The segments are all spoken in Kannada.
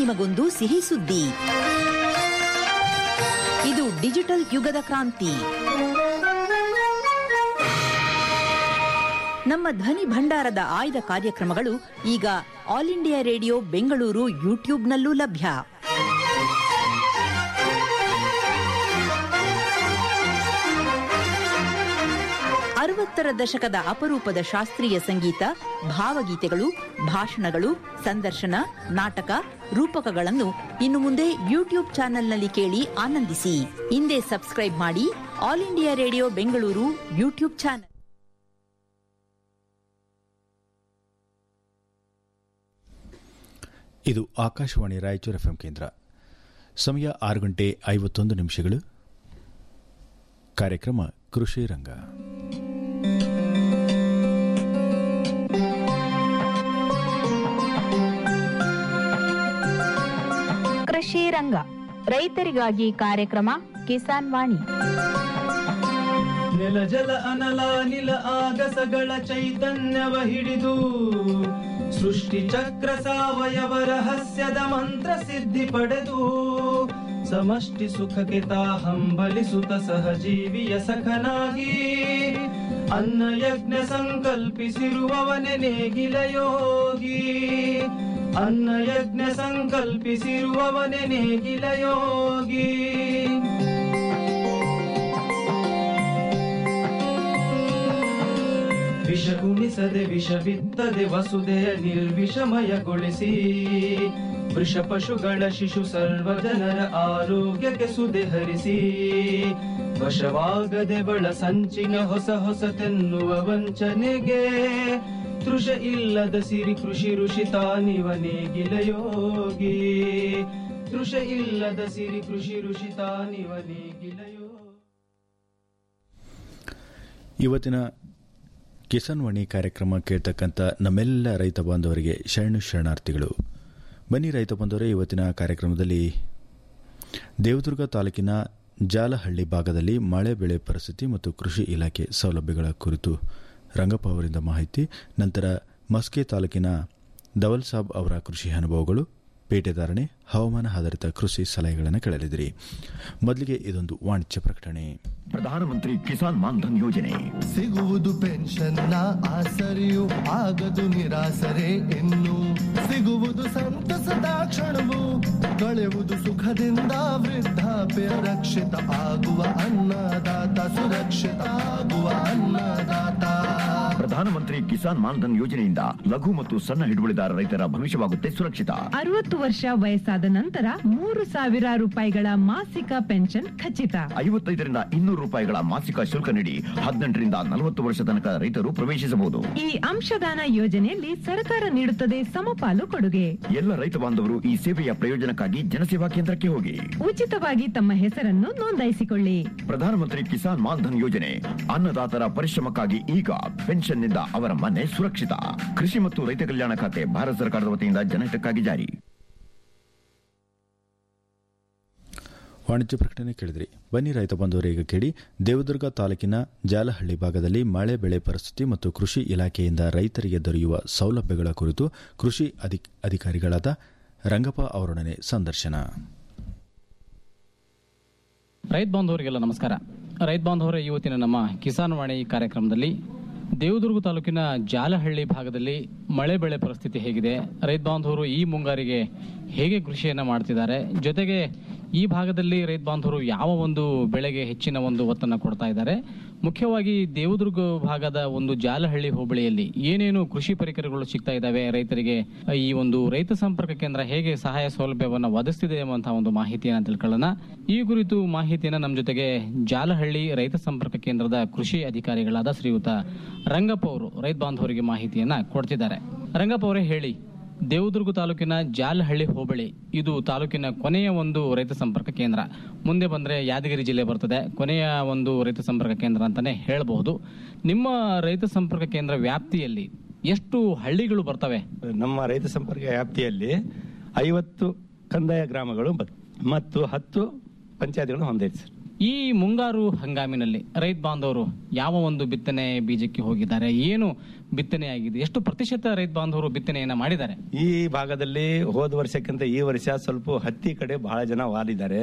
ನಿಮಗೊಂದು ಸಿಹಿ ಸುದ್ದಿ ಇದು ಡಿಜಿಟಲ್ ಯುಗದ ಕ್ರಾಂತಿ ನಮ್ಮ ಧ್ವನಿ ಭಂಡಾರದ ಆಯ್ದ ಕಾರ್ಯಕ್ರಮಗಳು ಈಗ ಆಲ್ ಇಂಡಿಯಾ ರೇಡಿಯೋ ಬೆಂಗಳೂರು ಯೂಟ್ಯೂಬ್ನಲ್ಲೂ ಲಭ್ಯ ಅರವತ್ತರ ದಶಕದ ಅಪರೂಪದ ಶಾಸ್ತ್ರೀಯ ಸಂಗೀತ ಭಾವಗೀತೆಗಳು ಭಾಷಣಗಳು ಸಂದರ್ಶನ ನಾಟಕ ರೂಪಕಗಳನ್ನು ಇನ್ನು ಮುಂದೆ ಯೂಟ್ಯೂಬ್ ಚಾನೆಲ್ನಲ್ಲಿ ಕೇಳಿ ಆನಂದಿಸಿ ಹಿಂದೆ ಸಬ್ಸ್ಕ್ರೈಬ್ ಮಾಡಿ All India Radio Bengaluru YouTube channel ಇದು ಆಕಾಶವಾಣಿ ರಾಯಚೂರು ಎಫ್ಎಂ ಕೇಂದ್ರ ಸಮಯ ಆರು ಗಂಟೆ ಐವತ್ತೊಂದು ನಿಮಿಷಗಳು ಕಾರ್ಯಕ್ರಮ ಕೃಷಿ ರಂಗ ಕೃಷಿ ರಂಗ ರೈತರಿಗಾಗಿ ಕಾರ್ಯಕ್ರಮ ಕಿಸಾನ್ ವಾಣಿ ನೆಲ ಜಲ ಅನಲ ನಿಲ ಆಗಸಗಳ ಚೈತನ್ಯವ ಹಿಡಿದು ಸೃಷ್ಟಿ ಚಕ್ರ ಸಾವಯವ ರಹಸ್ಯದ ಮಂತ್ರ ಸಿದ್ಧಿ ಪಡೆದು ಸಮಷ್ಟಿ ಸುಖಕ್ಕೆ ತಾ ಹಂಬಲಿಸುತ್ತ ಸಹಜೀವಿಯ ಸಖನಾಗಿ ಅನ್ನ ಯಜ್ಞ ಸಂಕಲ್ಪಿಸಿರುವವನೆ ನೇಗಿಲ ಯೋಗಿ ಅನ್ನ ಯಜ್ಞ ಸಂಕಲ್ಪಿಸಿರುವವನೆ ನೇಗಿಲ ಯೋಗಿ ವಿಷ ಉಣಿಸದೆ ವಿಷ ಬಿತ್ತದೆ ವಸುದೆಯ ನಿರ್ವಿಷಮಯಗೊಳಿಸಿ ವೃಷ ಪಶುಗಳ ಶಿಶು ಸರ್ವ ಜನರ ಆರೋಗ್ಯಕ್ಕೆ ಸುದೆ ಹರಿಸಿ ವಶವಾಗದೆ ಬಳ ಸಂಚಿನ ಹೊಸ ಹೊಸತೆನ್ನುವ ವಂಚನೆಗೆ ತೃಷ ಇಲ್ಲದ ಸಿರಿ ಕೃಷಿ ಋಷಿ ತಾನಿವ ನೇಗಿಲ ಯೋಗಿ ತೃಷ ಇಲ್ಲದ ಸಿರಿ ಕೃಷಿ ಋಷಿ ತಾನಿವ ನೇಗಿಲ ಯೋಗಿ ಇವತ್ತಿನ ಕಿಸಾನ್ ವಾಣಿ ಕಾರ್ಯಕ್ರಮ ಕೇಳ್ತಕ್ಕಂಥ ನಮ್ಮೆಲ್ಲ ರೈತ ಬಾಂಧವರಿಗೆ ಶರಣು ಶರಣಾರ್ಥಿಗಳು ಬನ್ನಿ ರೈತ ಬಾಂಧವರೇ ಇವತ್ತಿನ ಕಾರ್ಯಕ್ರಮದಲ್ಲಿ ದೇವದುರ್ಗ ತಾಲೂಕಿನ ಜಾಲಹಳ್ಳಿ ಭಾಗದಲ್ಲಿ ಮಳೆ ಬೆಳೆ ಪರಿಸ್ಥಿತಿ ಮತ್ತು ಕೃಷಿ ಇಲಾಖೆ ಸೌಲಭ್ಯಗಳ ಕುರಿತು ರಂಗಪ್ಪ ಅವರಿಂದ ಮಾಹಿತಿ ನಂತರ ಮಸ್ಕೆ ತಾಲೂಕಿನ ದವಲ್ ಸಾಬ್ ಅವರ ಕೃಷಿ ಅನುಭವಗಳು ಪೇಟೆದಾರಣೆ ಹವಾಮಾನ ಆಧಾರಿತ ಕೃಷಿ ಸಲಹೆಗಳನ್ನು ಕೇಳಲಿದಿರಿ ಮೊದಲಿಗೆ ಇದೊಂದು ವಾಣಿಜ್ಯ ಪ್ರಕಟಣೆ ಪ್ರಧಾನಮಂತ್ರಿ ಕಿಸಾನ್ ಮಾನ್ಧನ್ ಯೋಜನೆ ಸಿಗುವುದು ಪೆನ್ಷನ್ನ ಆಸರೆಯು ಆಗದು ನಿರಾಸರೆ ಇನ್ನು ಸಿಗುವುದು ಸಂತಸದ ಕ್ಷಣವು ಕಳೆಯುವುದು ಸುಖದಿಂದ ವೃದ್ಧಾಪ್ಯ ರಕ್ಷಿತ ಆಗುವ ಅನ್ನದಾತ ಸುರಕ್ಷಿತ ಆಗುವ ಅನ್ನದಾತ ಪ್ರಧಾನಮಂತ್ರಿ ಕಿಸಾನ್ ಮಾನ್ಧನ್ ಯೋಜನೆಯಿಂದ ಲಘು ಮತ್ತು ಸಣ್ಣ ಹಿಡುವಳಿದಾರ ರೈತರ ಭವಿಷ್ಯವಾಗುತ್ತೆ ಸುರಕ್ಷಿತ ಅರವತ್ತು ವರ್ಷ ವಯಸ್ಸಾದ ನಂತರ ಮೂರು ಸಾವಿರ ರೂಪಾಯಿಗಳ ಮಾಸಿಕ ಪೆನ್ಷನ್ ಖಚಿತ ಐವತ್ತೈದರಿಂದ ಇನ್ನೂರು ರೂಪಾಯಿಗಳ ಮಾಸಿಕ ಶುಲ್ಕ ನೀಡಿ ಹದಿನೆಂಟರಿಂದ ನಲವತ್ತು ವರ್ಷ ತನಕ ರೈತರು ಪ್ರವೇಶಿಸಬಹುದು ಈ ಅಂಶದಾನ ಯೋಜನೆಯಲ್ಲಿ ಸರ್ಕಾರ ನೀಡುತ್ತದೆ ಸಮಪಾಲು ಕೊಡುಗೆ ಎಲ್ಲ ರೈತ ಬಾಂಧವರು ಈ ಸೇವೆಯ ಪ್ರಯೋಜನಕ್ಕಾಗಿ ಜನಸೇವಾ ಕೇಂದ್ರಕ್ಕೆ ಹೋಗಿ ಉಚಿತವಾಗಿ ತಮ್ಮ ಹೆಸರನ್ನು ನೋಂದಾಯಿಸಿಕೊಳ್ಳಿ ಪ್ರಧಾನಮಂತ್ರಿ ಕಿಸಾನ್ ಮಾನ್ಧನ್ ಯೋಜನೆ ಅನ್ನದಾತರ ಪರಿಶ್ರಮಕ್ಕಾಗಿ ಈಗ ಪೆನ್ಷನ್ನಿಂದ ಅವರ ಮನೆ ಸುರಕ್ಷಿತ ಕೃಷಿ ಮತ್ತು ರೈತ ಕಲ್ಯಾಣ ಖಾತೆ ಭಾರತ ಸರ್ಕಾರದ ವತಿಯಿಂದ ಜನಹಿತಕ್ಕಾಗಿ ಜಾರಿ ವಾಣಿಜ್ಯ ಪ್ರಕಟಣೆ ಕೇಳಿದ್ರಿ ಬನ್ನಿ ರೈತ ಬಂಧುವರೇ ಈಗ ಕೇಳಿ ದೇವದುರ್ಗ ತಾಲೂಕಿನ ಜಾಲಹಳ್ಳಿ ಭಾಗದಲ್ಲಿ ಮಳೆ ಬೆಳೆ ಪರಿಸ್ಥಿತಿ ಮತ್ತು ಕೃಷಿ ಇಲಾಖೆಯಿಂದ ರೈತರಿಗೆ ದೊರೆಯುವ ಸೌಲಭ್ಯಗಳ ಕುರಿತು ಕೃಷಿ ಅಧಿಕ್- ಅಧಿಕಾರಿಗಳಾದ ರಂಗಪ್ಪ ಅವರೊಡನೆ ಸಂದರ್ಶನ ರೈತ ಬಾಂಧವರಿಗೆಲ್ಲ ನಮಸ್ಕಾರ ರೈತ ಬಾಂಧವರೇ ಇವತ್ತಿನ ನಮ್ಮ ಕಿಸಾನ್ ವಾಣಿ ಕಾರ್ಯಕ್ರಮದಲ್ಲಿ ದೇವದುರ್ಗ ತಾಲೂಕಿನ ಜಾಲಹಳ್ಳಿ ಭಾಗದಲ್ಲಿ ಮಳೆ ಬೆಳೆ ಪರಿಸ್ಥಿತಿ ಹೇಗಿದೆ ರೈತ ಬಾಂಧವರು ಈ ಮುಂಗಾರಿಗೆ ಹೇಗೆ ಕೃಷಿಯನ್ನು ಮಾಡ್ತಿದ್ದಾರೆ ಜೊತೆಗೆ ಈ ಭಾಗದಲ್ಲಿ ರೈತ ಬಾಂಧವರು ಯಾವ ಒಂದು ಬೆಳೆಗೆ ಹೆಚ್ಚಿನ ಒಂದು ಒತ್ತನ್ನು ಕೊಡ್ತಾ ಇದ್ದಾರೆ ಮುಖ್ಯವಾಗಿ ದೇವದುರ್ಗ ಭಾಗದ ಒಂದು ಜಾಲಹಳ್ಳಿ ಹೋಬಳಿಯಲ್ಲಿ ಏನೇನು ಕೃಷಿ ಪರಿಕರಗಳು ಸಿಗ್ತಾ ಇದ್ದಾವೆ ರೈತರಿಗೆ ಈ ಒಂದು ರೈತ ಸಂಪರ್ಕ ಕೇಂದ್ರ ಹೇಗೆ ಸಹಾಯ ಸೌಲಭ್ಯವನ್ನು ಒದಗಿಸ್ತಿದೆ ಎಂಬಂತಹ ಒಂದು ಮಾಹಿತಿಯನ್ನು ತಿಳ್ಕೊಳ್ಳೋಣ ಈ ಕುರಿತು ಮಾಹಿತಿಯನ್ನು ನಮ್ಮ ಜೊತೆಗೆ ಜಾಲಹಳ್ಳಿ ರೈತ ಸಂಪರ್ಕ ಕೇಂದ್ರದ ಕೃಷಿ ಅಧಿಕಾರಿಗಳಾದ ಶ್ರೀಯುತ ರಂಗಪ್ಪ ಅವರು ರೈತ ಬಾಂಧವರಿಗೆ ಮಾಹಿತಿಯನ್ನ ಕೊಡ್ತಿದ್ದಾರೆ ರಂಗಪ್ಪ ಅವರೇ ಹೇಳಿ ದೇವದುರ್ಗ ತಾಲೂಕಿನ ಜಾಲಹಳ್ಳಿ ಹೋಬಳಿ ಇದು ತಾಲೂಕಿನ ಕೊನೆಯ ಒಂದು ರೈತ ಸಂಪರ್ಕ ಕೇಂದ್ರ ಮುಂದೆ ಬಂದ್ರೆ ಯಾದಗಿರಿ ಜಿಲ್ಲೆ ಬರ್ತದೆ ಕೊನೆಯ ಒಂದು ರೈತ ಸಂಪರ್ಕ ಕೇಂದ್ರ ಅಂತಾನೆ ಹೇಳಬಹುದು ನಿಮ್ಮ ರೈತ ಸಂಪರ್ಕ ಕೇಂದ್ರ ವ್ಯಾಪ್ತಿಯಲ್ಲಿ ಎಷ್ಟು ಹಳ್ಳಿಗಳು ಬರ್ತವೆ ನಮ್ಮ ರೈತ ಸಂಪರ್ಕ ವ್ಯಾಪ್ತಿಯಲ್ಲಿ ಐವತ್ತು ಕಂದಾಯ ಗ್ರಾಮಗಳು ಬ- ಮತ್ತು ಹತ್ತು ಪಂಚಾಯತ್ಗಳನ್ನು ಹೊಂದೈತೆ ಸರ್ ಈ ಮುಂಗಾರು ಹಂಗಾಮಿನಲ್ಲಿ ರೈತ ಬಾಂಧವರು ಯಾವ ಒಂದು ಬಿತ್ತನೆ ಬೀಜಕ್ಕೆ ಹೋಗಿದ್ದಾರೆ ಏನು ಬಿತ್ತನೆ ಆಗಿದೆ ಎಷ್ಟು ಪ್ರತಿಶತ ರೈತ ಬಾಂಧವರು ಬಿತ್ತನೆಯನ್ನ ಮಾಡಿದ್ದಾರೆ ಈ ಭಾಗದಲ್ಲಿ ಹೋದ ವರ್ಷಕ್ಕಿಂತ ಈ ವರ್ಷ ಸ್ವಲ್ಪ ಹತ್ತಿ ಕಡೆ ಬಹಳ ಜನ ವಾಲಿದ್ದಾರೆ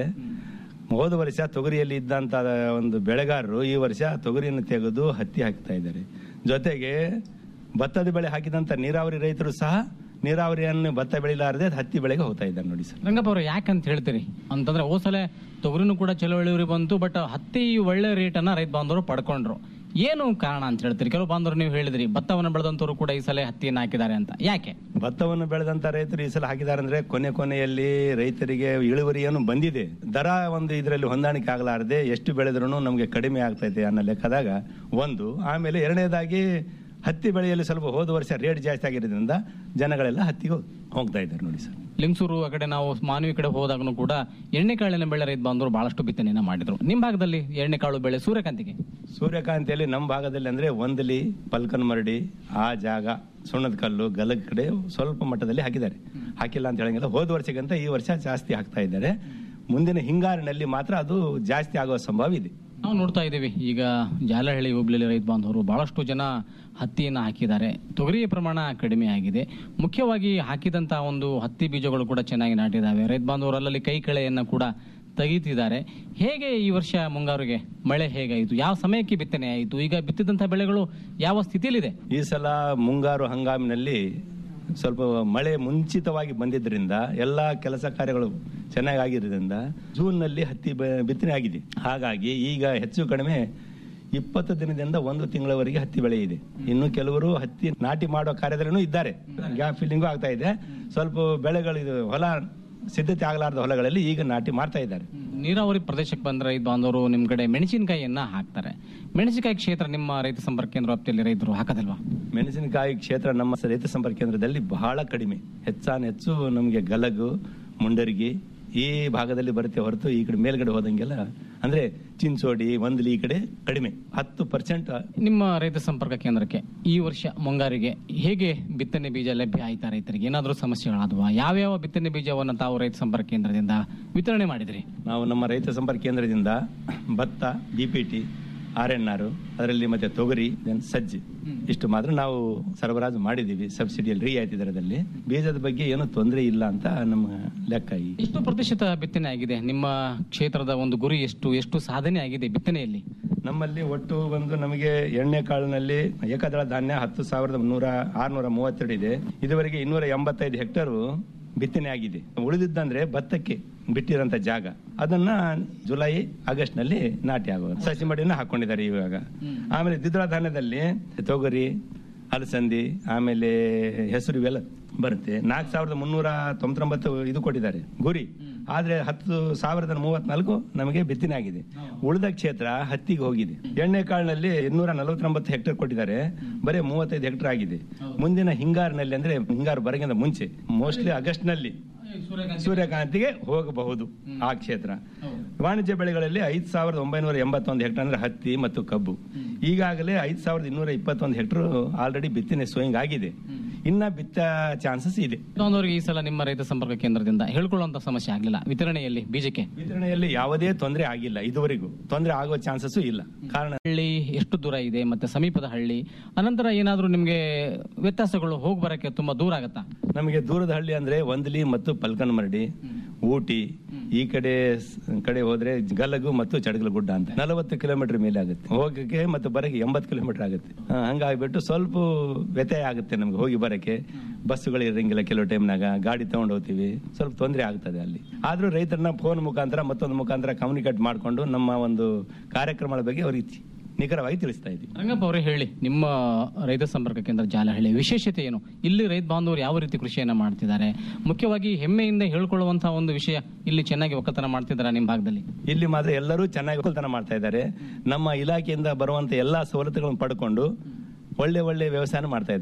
ಹೋದ ವರ್ಷ ತೊಗರಿಯಲ್ಲಿ ಇದ್ದಂತ ಒಂದು ಬೆಳೆಗಾರರು ಈ ವರ್ಷ ತೊಗರಿಯನ್ನು ತೆಗೆದು ಹತ್ತಿ ಹಾಕ್ತಾ ಇದ್ದಾರೆ ಜೊತೆಗೆ ಭತ್ತದ ಬೆಳೆ ಹಾಕಿದಂತ ನೀರಾವರಿ ರೈತರು ಸಹ ನೀರಾವರಿಯನ್ನು ಭತ್ತ ಬೆಳಿಲಾರದೆ ಹತ್ತಿ ಬೆಳೆಗೆ ಹೋಗ್ತಾ ಇದ್ದಾರೆ ನೋಡಿ ಸರ್ ರಂಗಪ್ಪ ಅವರು ಯಾಕಂತ ಹೇಳ್ತೀರಿ ಅಂತಂದ್ರೆ ಹೋಸಲ ತೊಗರಿನೂ ಕೂಡ ಚಲೋ ಇಳುವರಿ ಬಂತು ಬಟ್ ಹತ್ತಿ ಒಳ್ಳೆ ರೇಟ್ ಅನ್ನ ರೈತ ಬಾಂಧವರು ಪಡ್ಕೊಂಡ್ರು ಏನು ಕಾರಣ ಅಂತ ಹೇಳ್ತೀರಿ ಕೆಲವು ಬಾಂಧವರು ನೀವು ಹೇಳಿದ್ರಿ ಭತ್ತವನ್ನು ಬೆಳೆದಂತವರು ಕೂಡ ಈ ಸಲ ಹತ್ತಿಯನ್ನು ಹಾಕಿದ್ದಾರೆ ಅಂತ ಯಾಕೆ ಭತ್ತವನ್ನು ಬೆಳೆದಂತ ರೈತರು ಈ ಸಲ ಹಾಕಿದ್ದಾರೆ ಅಂದ್ರೆ ಕೊನೆ ಕೊನೆಯಲ್ಲಿ ರೈತರಿಗೆ ಇಳುವರಿಯನ್ನು ಬಂದಿದೆ ದರ ಒಂದು ಇದರಲ್ಲಿ ಹೊಂದಾಣಿಕೆ ಆಗಲಾರದೆ ಎಷ್ಟು ಬೆಳೆದ್ರೂ ನಮಗೆ ಕಡಿಮೆ ಆಗ್ತೈತೆ ಅನ್ನೋ ಲೆಕ್ಕದಾಗ ಒಂದು ಆಮೇಲೆ ಎರಡನೇದಾಗಿ ಹತ್ತಿ ಬೆಳೆಯಲ್ಲಿ ಸ್ವಲ್ಪ ಹೋದ ವರ್ಷ ರೇಟ್ ಜಾಸ್ತಿ ಆಗಿರೋದ್ರಿಂದ ಜನಗಳೆಲ್ಲ ಹತ್ತಿಗೆ ಹೋಗ್ತಾ ಇದ್ದಾರೆ ನೋಡಿ ಸರ್ ಲಿಂಗಸೂರು ಆ ಕಡೆ ನಾವು ಮಾನವಿ ಕಡೆ ಹೋದಾಗನು ಕೂಡ ಎಣ್ಣೆಕಾಳಿನ ಬೆಳೆ ರೈತ ಬಾಂಧವರು ಬಹಳಷ್ಟು ಬಿತ್ತನೆಯನ್ನ ಮಾಡಿದ್ರು ನಿಮ್ಮ ಭಾಗದಲ್ಲಿ ಎಣ್ಣೆಕಾಳು ಬೆಳೆ ಸೂರ್ಯಕಾಂತಿಗೆ ಸೂರ್ಯಕಾಂತಿಯಲ್ಲಿ ನಮ್ಮ ಭಾಗದಲ್ಲಿ ಅಂದ್ರೆ ಒಂದಲಿ ಪಲ್ಕನ್ ಮರಡಿ ಆ ಜಾಗ ಸುಣ್ಣದ ಕಲ್ಲು ಗಲಗ್ ಕಡೆ ಸ್ವಲ್ಪ ಮಟ್ಟದಲ್ಲಿ ಹಾಕಿದ್ದಾರೆ ಹಾಕಿಲ್ಲ ಅಂತ ಹೇಳಂಗಿಲ್ಲ ಹೋದ ವರ್ಷಕ್ಕಿಂತ ಈ ವರ್ಷ ಜಾಸ್ತಿ ಹಾಕ್ತಾ ಇದ್ದಾರೆ ಮುಂದಿನ ಹಿಂಗಾರಿನಲ್ಲಿ ಮಾತ್ರ ಅದು ಜಾಸ್ತಿ ಆಗುವ ಸಂಭವ ಇದೆ ನಾವು ನೋಡ್ತಾ ಇದ್ದೀವಿ ಈಗ ಜಾಲಹಳ್ಳಿ ಹೋಬಳಿಯಲ್ಲಿ ರೈತ ಬಾಂಧವರು ಬಹಳಷ್ಟು ಜನ ಹತ್ತಿಯನ್ನು ಹಾಕಿದ್ದಾರೆ ತೊಗರಿಯ ಪ್ರಮಾಣ ಕಡಿಮೆ ಆಗಿದೆ ಮುಖ್ಯವಾಗಿ ಹಾಕಿದಂತ ಒಂದು ಹತ್ತಿ ಬೀಜಗಳು ಕೂಡ ಚೆನ್ನಾಗಿ ನಾಟಿದ್ದಾವೆ ರೈತ ಬಾಂಧವರು ಅಲ್ಲಲ್ಲಿ ಕೈ ಕಳೆಯನ್ನು ಕೂಡ ತೆಗೀತಿದ್ದಾರೆ ಹೇಗೆ ಈ ವರ್ಷ ಮುಂಗಾರಿಗೆ ಮಳೆ ಹೇಗಾಯಿತು ಯಾವ ಸಮಯಕ್ಕೆ ಬಿತ್ತನೆ ಆಯಿತು ಈಗ ಬಿತ್ತಿದಂಥ ಬೆಳೆಗಳು ಯಾವ ಸ್ಥಿತಿಯಲ್ಲಿದೆ ಈ ಸಲ ಮುಂಗಾರು ಹಂಗಾಮಿನಲ್ಲಿ ಸ್ವಲ್ಪ ಮಳೆ ಮುಂಚಿತವಾಗಿ ಬಂದಿದ್ದರಿಂದ ಎಲ್ಲ ಕೆಲಸ ಕಾರ್ಯಗಳು ಚೆನ್ನಾಗಿ ಆಗಿರೋದ್ರಿಂದ ಜೂನ್ನಲ್ಲಿ ಹತ್ತಿ ಬ- ಬಿತ್ತನೆ ಆಗಿದೆ ಹಾಗಾಗಿ ಈಗ ಹೆಚ್ಚು ಕಡಿಮೆ ಇಪ್ಪತ್ತು ದಿನದಿಂದ ಒಂದು ತಿಂಗಳವರೆಗೆ ಹತ್ತಿ ಬೆಳೆ ಇದೆ ಇನ್ನು ಕೆಲವರು ಹತ್ತಿ ನಾಟಿ ಮಾಡುವ ಕಾರ್ಯದಲ್ಲೂ ಇದ್ದಾರೆ ಗ್ಯಾಪ್ ಫಿಲ್ಲಿಂಗು ಆಗ್ತಾ ಇದೆ ಸ್ವಲ್ಪ ಬೆಳೆಗಳು ಇದು ಹೊಲ ಸಿದ್ಧತೆ ಆಗಲಾರದ ಹೊಲಗಳಲ್ಲಿ ಈಗ ನಾಟಿ ಮಾಡ್ತಾ ಇದ್ದಾರೆ ನೀರಾವರಿ ಪ್ರದೇಶಕ್ಕೆ ಬಂದ್ರೆ ರೈತ ಬಾಂಧವರು ನಿಮ್ಮ ಕಡೆ ಮೆಣಸಿನಕಾಯಿಯನ್ನ ಹಾಕ್ತಾರೆ ಮೆಣಸಿನಕಾಯಿ ಕ್ಷೇತ್ರ ನಿಮ್ಮ ರೈತ ಸಂಪರ್ಕ ಕೇಂದ್ರ ವ್ಯಾಪ್ತಿಯಲ್ಲಿ ರೈತರು ಹಾಕೋದಿಲ್ವಾ ಮೆಣಸಿನಕಾಯಿ ಕ್ಷೇತ್ರ ನಮ್ಮ ರೈತ ಸಂಪರ್ಕ ಕೇಂದ್ರದಲ್ಲಿ ಬಹಳ ಕಡಿಮೆ ಹೆಚ್ಚಾನ ಹೆಚ್ಚು ನಮಗೆ ಗಲಗು ಮುಂಡರ್ಗಿ ಈ ಭಾಗದಲ್ಲಿ ಬರುತ್ತೆ ಹೊರತು ಈ ಕಡೆ ಮೇಲ್ಗಡೆ ಹೋದಂಗೆಲ್ಲ ಅಂದ್ರೆ ಚಿಂಚೋಡಿ ಒಂದ್ಲಿ ಈ ಕಡೆ ಕಡಿಮೆ ಹತ್ತು ಪರ್ಸೆಂಟ್ ನಿಮ್ಮ ರೈತ ಸಂಪರ್ಕ ಕೇಂದ್ರಕ್ಕೆ ಈ ವರ್ಷ ಮುಂಗಾರಿಗೆ ಹೇಗೆ ಬಿತ್ತನೆ ಬೀಜ ಲಭ್ಯ ಆಯ್ತಾ ರೈತರಿಗೆ ಏನಾದರೂ ಸಮಸ್ಯೆಗಳಾದವಾ ಯಾವ್ಯಾವ ಬಿತ್ತನೆ ಬೀಜವನ್ನು ತಾವು ರೈತ ಸಂಪರ್ಕ ಕೇಂದ್ರದಿಂದ ವಿತರಣೆ ಮಾಡಿದ್ರಿ ನಾವು ನಮ್ಮ ರೈತ ಸಂಪರ್ಕ ಕೇಂದ್ರದಿಂದ ಭತ್ತ ಡಿಪಿಟಿ ಆರ್ ಎನ್ ಆರ್ ಅದರಲ್ಲಿ ಮತ್ತೆ ತೊಗರಿ then ಸಜ್ಜೆ ಇಷ್ಟು ಮಾತ್ರ ನಾವು ಸರಬರಾಜು ಮಾಡಿದ್ದೀವಿ ಸಬ್ಸಿಡಿಯಲ್ಲಿ ರಿಯಾಯಿತಿ ದರದಲ್ಲಿ ಬೀಜದ ಬಗ್ಗೆ ಏನೂ ತೊಂದರೆ ಇಲ್ಲ ಅಂತ ನಮ್ಮ ಲೆಕ್ಕ ಈ ಎಷ್ಟು ಪ್ರತಿಶತ ಬಿತ್ತನೆ ಆಗಿದೆ ನಿಮ್ಮ ಕ್ಷೇತ್ರದ ಒಂದು ಗುರಿ ಎಷ್ಟು ಎಷ್ಟು ಸಾಧನೆ ಆಗಿದೆ ಬಿತ್ತನೆಯಲ್ಲಿ ನಮ್ಮಲ್ಲಿ ಒಟ್ಟು ಒಂದು ನಮಗೆ ಎಣ್ಣೆ ಕಾಳಿನಲ್ಲಿ ಏಕದಳ ಧಾನ್ಯ ಹತ್ತು ಸಾವಿರದ ನೂರ ಆರ್ನೂರ ಮೂವತ್ತೆರಡು ಇದೆ ಇದುವರೆಗೆ ಇನ್ನೂರ ಎಂಬತ್ತೈದು ಹೆಕ್ಟೇರು ಬಿತ್ತನೆ ಆಗಿದೆ ಉಳಿದಿದ್ದಂದ್ರೆ ಭತ್ತಕ್ಕೆ ಬಿಟ್ಟಿರೋಂಥ ಜಾಗ ಅದನ್ನ ಜುಲೈ ಆಗಸ್ಟ್ ನಲ್ಲಿ ನಾಟಿ ಆಗೋದು ಸಸಿ ಮಡಿನ ಹಾಕೊಂಡಿದ್ದಾರೆ ಇವಾಗ ಆಮೇಲೆ ದ್ವಿದಳ ಧಾನ್ಯದಲ್ಲಿ ತೊಗರಿ ಅಲಸಂದಿ ಆಮೇಲೆ ಹೆಸರು ಇವೆಲ್ಲ ಬರುತ್ತೆ ನಾಲ್ಕು ಸಾವಿರದ ಮುನ್ನೂರ ತೊಂಬತ್ತೊಂಬತ್ತು ಇದು ಕೊಟ್ಟಿದ್ದಾರೆ ಗುರಿ ಆದ್ರೆ ಹತ್ತು ಸಾವಿರದ ಮೂವತ್ನಾಲ್ಕು ನಮಗೆ ಬಿತ್ತನೆ ಆಗಿದೆ ಉಳಿದ ಕ್ಷೇತ್ರ ಹತ್ತಿಗೆ ಹೋಗಿದೆ ಎಣ್ಣೆ ಕಾಳಿನಲ್ಲಿ ಇನ್ನೂರ ನಲವತ್ತೊಂಬತ್ತು ಹೆಕ್ಟೇರ್ ಕೊಟ್ಟಿದ್ದಾರೆ ಬರೀ ಮೂವತ್ತೈದು ಹೆಕ್ಟೇರ್ ಆಗಿದೆ ಮುಂದಿನ ಹಿಂಗಾರಿನಲ್ಲಿ ಅಂದ್ರೆ ಹಿಂಗಾರು ಬರಗಿಂತ ಮುಂಚೆ ಮೋಸ್ಟ್ಲಿ ಆಗಸ್ಟ್ ನಲ್ಲಿ ಸೂರ್ಯಕಾಂತಿಗೆ ಹೋಗಬಹುದು ಆ ಕ್ಷೇತ್ರ ವಾಣಿಜ್ಯ ಬೆಳೆಗಳಲ್ಲಿ ಐದು ಸಾವಿರದ ಒಂಬೈನೂರ ಎಂಬತ್ತೊಂದು ಹೆಕ್ಟರ್ ಅಂದ್ರೆ ಹತ್ತಿ ಮತ್ತು ಕಬ್ಬು ಈಗಾಗಲೇ ಐದು ಸಾವಿರದ ಇನ್ನೂರ ಇಪ್ಪತ್ತೊಂದು ಹೆಕ್ಟರ್ ಆಲ್ರೆಡಿ ಬಿತ್ತನೆ ಸೋಯಿಂಗ್ ಆಗಿದೆ ಇನ್ನ ಬಿತ್ತ ಚಾನ್ಸಸ್ ಇದೆ ಬಾಂಧವರಿಗೆ ಈ ಸಲ ನಿಮ್ಮ ರೈತ ಸಂಪರ್ಕ ಕೇಂದ್ರದಿಂದ ಹೇಳ್ಕೊಳ್ಳುವಂತ ಸಮಸ್ಯೆ ಆಗಲಿಲ್ಲ ವಿತರಣೆಯಲ್ಲಿ ಬೀಜಕ್ಕೆ ವಿತರಣೆಯಲ್ಲಿ ಯಾವುದೇ ತೊಂದರೆ ಆಗಿಲ್ಲ ಇದುವರೆಗೂ ತೊಂದರೆ ಆಗೋ ಚಾನ್ಸಸ್ ಇಲ್ಲ ಕಾರಣ ಹಳ್ಳಿ ಎಷ್ಟು ದೂರ ಇದೆ ಮತ್ತೆ ಸಮೀಪದ ಹಳ್ಳಿ ಅನಂತರ ಏನಾದರೂ ನಿಮಗೆ ವ್ಯತ್ಯಾಸಗಳು ಹೋಗಿ ಬರಕ್ಕೆ ತುಂಬಾ ದೂರ ಆಗತ್ತಾ ನಮಗೆ ದೂರದ ಹಳ್ಳಿ ಅಂದ್ರೆ ಒಂದ್ಲಿ ಮತ್ತು ಪಲ್ಕನಮರಡಿ ಊಟಿ ಈ ಕಡೆ ಸ್- ಕಡೆ ಹೋದ್ರೆ ಗಲಗು ಮತ್ತು ಚಡಗಲ ಗುಡ್ಡ ಅಂತ ನಲವತ್ತು ಕಿಲೋಮೀಟರ್ ಮೇಲೆ ಆಗುತ್ತೆ ಹೋಗಕ್ಕೆ ಮತ್ತು ಬರಕ್ಕೆ ಎಂಬತ್ತು ಕಿಲೋಮೀಟರ್ ಆಗುತ್ತೆ ಆ, ಹಂಗಾಗ್ಬಿಟ್ಟು ಸ್ವಲ್ಪ ವ್ಯತ್ಯಯ ಆಗುತ್ತೆ ನಮ್ಗೆ ಹೋಗಿ ಬರಕ್ಕೆ ಬಸ್ಸುಗಳು ಇರಂಗಿಲ್ಲ ಕೆಲವು ಟೈಮ್ನಾಗ ಗಾಡಿ ತಗೊಂಡು ಹೋಗ್ತೀವಿ ಸ್ವಲ್ಪ ತೊಂದರೆ ಆಗ್ತದೆ ಅಲ್ಲಿ ಆದ್ರೂ ರೈತರನ್ನ ಫೋನ್ ಮುಖಾಂತರ ಮತ್ತೊಂದು ಮುಖಾಂತರ ಕಮ್ಯುನಿಕೇಟ್ ಮಾಡಿಕೊಂಡು ನಮ್ಮ ಒಂದು ಕಾರ್ಯಕ್ರಮಗಳ ಬಗ್ಗೆ ಅವ್ರಿಗೆ ನಿಖರವಾಗಿ ತಿಳಿಸ್ತಾ ಇದ್ದೀವಿ ರಂಗಪ್ಪ ಅವರೇ ಹೇಳಿ ನಿಮ್ಮ ರೈತ ಸಂಪರ್ಕ ಕೇಂದ್ರ ಜಾಲಹಳ್ಳಿ ವಿಶೇಷತೆ ಏನು ಇಲ್ಲಿ ರೈತ ಬಾಂಧವರು ಯಾವ ರೀತಿ ಕೃಷಿಯನ್ನ ಮಾಡ್ತಿದ್ದಾರೆ ಮುಖ್ಯವಾಗಿ ಹೆಮ್ಮೆಯಿಂದ ಹೇಳ್ಕೊಳ್ಳುವಂತಹ ಒಂದು ವಿಷಯ ಇಲ್ಲಿ ಚೆನ್ನಾಗಿ ಒಕ್ಕಲ್ತನ ಮಾಡ್ತಿದ್ದಾರೆ ನಿಮ್ಮ ಭಾಗದಲ್ಲಿ ಇಲ್ಲಿ ಮಾತ್ರ ಎಲ್ಲರೂ ಚೆನ್ನಾಗಿ ಒಕ್ಕಲ್ತನ ಮಾಡ್ತಾ ಇದ್ದಾರೆ ನಮ್ಮ ಇಲಾಖೆಯಿಂದ ಬರುವಂತ ಎಲ್ಲಾ ಸವಲತ್ತುಗಳನ್ನು ಪಡ್ಕೊಂಡು ಒಳ್ಳೆ ಒಳ್ಳೆ ವ್ಯವಸಾಯ ಮಾಡ್ತಾ ಇದ್ದಾರೆ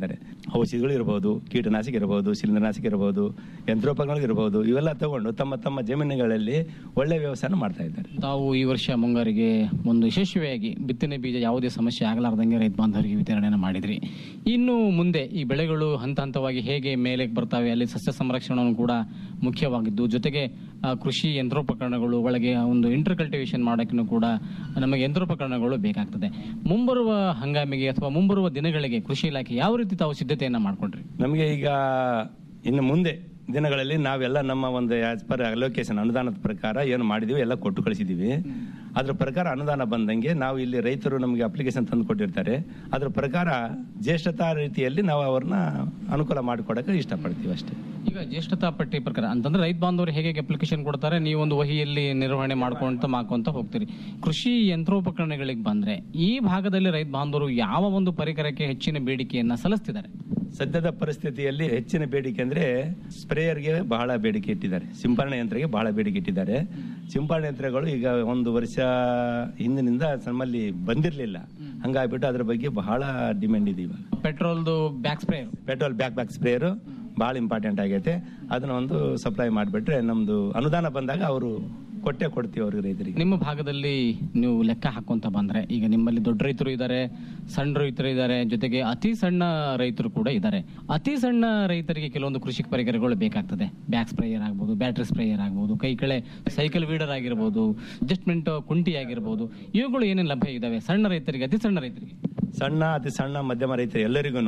ಔಷಧಿಗಳು ಇರಬಹುದು ಕೀಟನಾಶಕ ಇರಬಹುದು ಶಿಲೀಂಧ್ರನಾಶಕ ಇರಬಹುದು ಯಂತ್ರೋಪಕರಣಗಳು ಇರಬಹುದು ಇವೆಲ್ಲ ತಗೊಂಡು ತಮ್ಮ ತಮ್ಮ ಜಮೀನುಗಳಲ್ಲಿ ಒಳ್ಳೆ ವ್ಯವಸಾಯ ಮಾಡ್ತಾ ಇದ್ದಾರೆ ತಾವು ಈ ವರ್ಷ ಮುಂಗಾರಿಗೆ ಒಂದು ಯಶಸ್ವಿಯಾಗಿ ಬಿತ್ತನೆ ಬೀಜ ಯಾವುದೇ ಸಮಸ್ಯೆ ಆಗಲಾರ್ದಂಗೆ ರೈತ ಬಾಂಧವರಿಗೆ ವಿತರಣೆಯನ್ನು ಮಾಡಿದ್ರಿ ಇನ್ನು ಮುಂದೆ ಈ ಬೆಳೆಗಳು ಹಂತ ಹಂತವಾಗಿ ಹೇಗೆ ಮೇಲೆ ಬರ್ತವೆ ಅಲ್ಲಿ ಸಸ್ಯ ಸಂರಕ್ಷಣೆಯನ್ನು ಕೂಡ ಮುಖ್ಯವಾಗಿದ್ದು ಜೊತೆಗೆ ಆ, ಕೃಷಿ ಯಂತ್ರೋಪಕರಣಗಳು ಒಳಗೆ ಒಂದು ಇಂಟರ್ ಕಲ್ಟಿವೇಶನ್ ಮಾಡೋಕ್ಕೂ ಕೂಡ ನಮಗೆ ಯಂತ್ರೋಪಕರಣಗಳು ಬೇಕಾಗ್ತದೆ ಮುಂಬರುವ ಹಂಗಾಮಿಗೆ ಅಥವಾ ಮುಂಬರುವ ದಿನಗಳಿಗೆ ಕೃಷಿ ಇಲಾಖೆ ಯಾವ ರೀತಿ ತಾವು ಸಿದ್ಧತೆಯನ್ನ ಮಾಡ್ಕೊಂಡ್ರಿ ನಮಗೆ ಈಗ ಇನ್ನು ಮುಂದೆ ದಿನಗಳಲ್ಲಿ ನಾವೆಲ್ಲ ನಮ್ಮ ಒಂದು ಆಸ್ ಪರ್ ಅಲೋಕೇಶನ್ ಅನುದಾನದ ಪ್ರಕಾರ ಏನು ಮಾಡಿದೀವಿ ಎಲ್ಲ ಕೊಟ್ಟು ಕಳಿಸಿದೀವಿ ಅದ್ರ ಪ್ರಕಾರ ಅನುದಾನ ಬಂದಂಗೆ ನಾವು ಇಲ್ಲಿ ರೈತರು ನಮಗೆ ಅಪ್ಲಿಕೇಶನ್ ತಂದು ಕೊಟ್ಟಿರ್ತಾರೆ ಅದ್ರ ಪ್ರಕಾರ ಜ್ಯೇಷ್ಠತಾ ರೀತಿಯಲ್ಲಿ ನಾವು ಅವ್ರನ್ನ ಅನುಕೂಲ ಮಾಡಿಕೊಡಕ್ಕೆ ಇಷ್ಟಪಡ್ತೀವಿ ಅಷ್ಟೇ ಈಗ ಜ್ಯೇಷ್ಠತಾ ಪಟ್ಟಿ ಪ್ರಕಾರ ಅಂತಂದ್ರೆ ರೈತ ಬಾಂಧವರು ಹೇಗೆ ಅಪ್ಲಿಕೇಶನ್ ಕೊಡ್ತಾರೆ ನೀವು ಒಂದು ವಹಿಯಲ್ಲಿ ನಿರ್ವಹಣೆ ಮಾಡ್ಕೊಂತ ಮಾಡ್ಕೊಂತ ಹೋಗ್ತೀರಿ ಕೃಷಿ ಯಂತ್ರೋಪಕರಣಗಳಿಗೆ ಬಂದ್ರೆ ಈ ಭಾಗದಲ್ಲಿ ರೈತ ಬಾಂಧವರು ಯಾವ ಒಂದು ಪರಿಕರಕ್ಕೆ ಹೆಚ್ಚಿನ ಬೇಡಿಕೆಯನ್ನ ಸಲ್ಲಿಸ್ತಿದ್ದಾರೆ ಸದ್ಯದ ಪರಿಸ್ಥಿತಿಯಲ್ಲಿ ಹೆಚ್ಚಿನ ಬೇಡಿಕೆ ಅಂದ್ರೆ ಸ್ಪ್ರೇಯರ್ಗೆ ಬಹಳ ಬೇಡಿಕೆ ಇಟ್ಟಿದ್ದಾರೆ ಸಿಂಪರಣೆ ಯಂತ್ರಕ್ಕೆ ಬಹಳ ಬೇಡಿಕೆ ಇಟ್ಟಿದ್ದಾರೆ ಸಿಂಪರಣೆ ಯಂತ್ರಗಳು ಈಗ ಒಂದು ವರ್ಷ ಹಿಂದಿನಿಂದ ನಮ್ಮಲ್ಲಿ ಬಂದಿರಲಿಲ್ಲ ಹಂಗಾಗ್ಬಿಟ್ಟು ಅದ್ರ ಬಗ್ಗೆ ಬಹಳ ಡಿಮ್ಯಾಂಡ್ ಇದೆ ಇವಾಗ ಪೆಟ್ರೋಲ್ದು back spray petrol back back sprayer ಭಾಳ ಇಂಪಾರ್ಟೆಂಟ್ ಆಗೈತೆ ಅದನ್ನ ಒಂದು ಸಪ್ಲೈ ಮಾಡಿಬಿಟ್ರೆ ನಮ್ದು ಅನುದಾನ ಬಂದಾಗ ಅವರು ಕೊಟ್ಟೆ ಕೊಡ್ತೀವಿ ಅವ್ರಿಗೆ ರೈತರಿಗೆ ನಿಮ್ಮ ಭಾಗದಲ್ಲಿ ನೀವು ಲೆಕ್ಕ ಹಾಕೊಂತ ಬಂದ್ರೆ ಈಗ ನಿಮ್ಮಲ್ಲಿ ದೊಡ್ಡ ರೈತರು ಇದ್ದಾರೆ ಸಣ್ಣ ರೈತರು ಇದ್ದಾರೆ ಜೊತೆಗೆ ಅತಿ ಸಣ್ಣ ರೈತರು ಕೂಡ ಇದ್ದಾರೆ ಅತಿ ಸಣ್ಣ ರೈತರಿಗೆ ಕೆಲವೊಂದು ಕೃಷಿ ಪರಿಕರಗಳು ಬೇಕಾಗ್ತದೆ ಬ್ಯಾಕ್ ಸ್ಪ್ರೇಯರ್ ಆಗ್ಬೋದು ಬ್ಯಾಟ್ರಿ ಸ್ಪ್ರೇಯರ್ ಆಗ್ಬೋದು ಕೈ ಕೆಳೆ ಸೈಕಲ್ ವೀಡರ್ ಆಗಿರ್ಬೋದು ಅಡ್ಜಸ್ಟ್ಮೆಂಟ್ ಕುಂಟಿ ಆಗಿರ್ಬೋದು ಇವುಗಳು ಏನೇನು ಲಭ್ಯ ಇದಾವೆ ಸಣ್ಣ ರೈತರಿಗೆ ಅತಿ ಸಣ್ಣ ರೈತರಿಗೆ ಸಣ್ಣ ಅತಿ ಸಣ್ಣ ಮಧ್ಯಮ ರೈತರು ಎಲ್ಲರಿಗೂ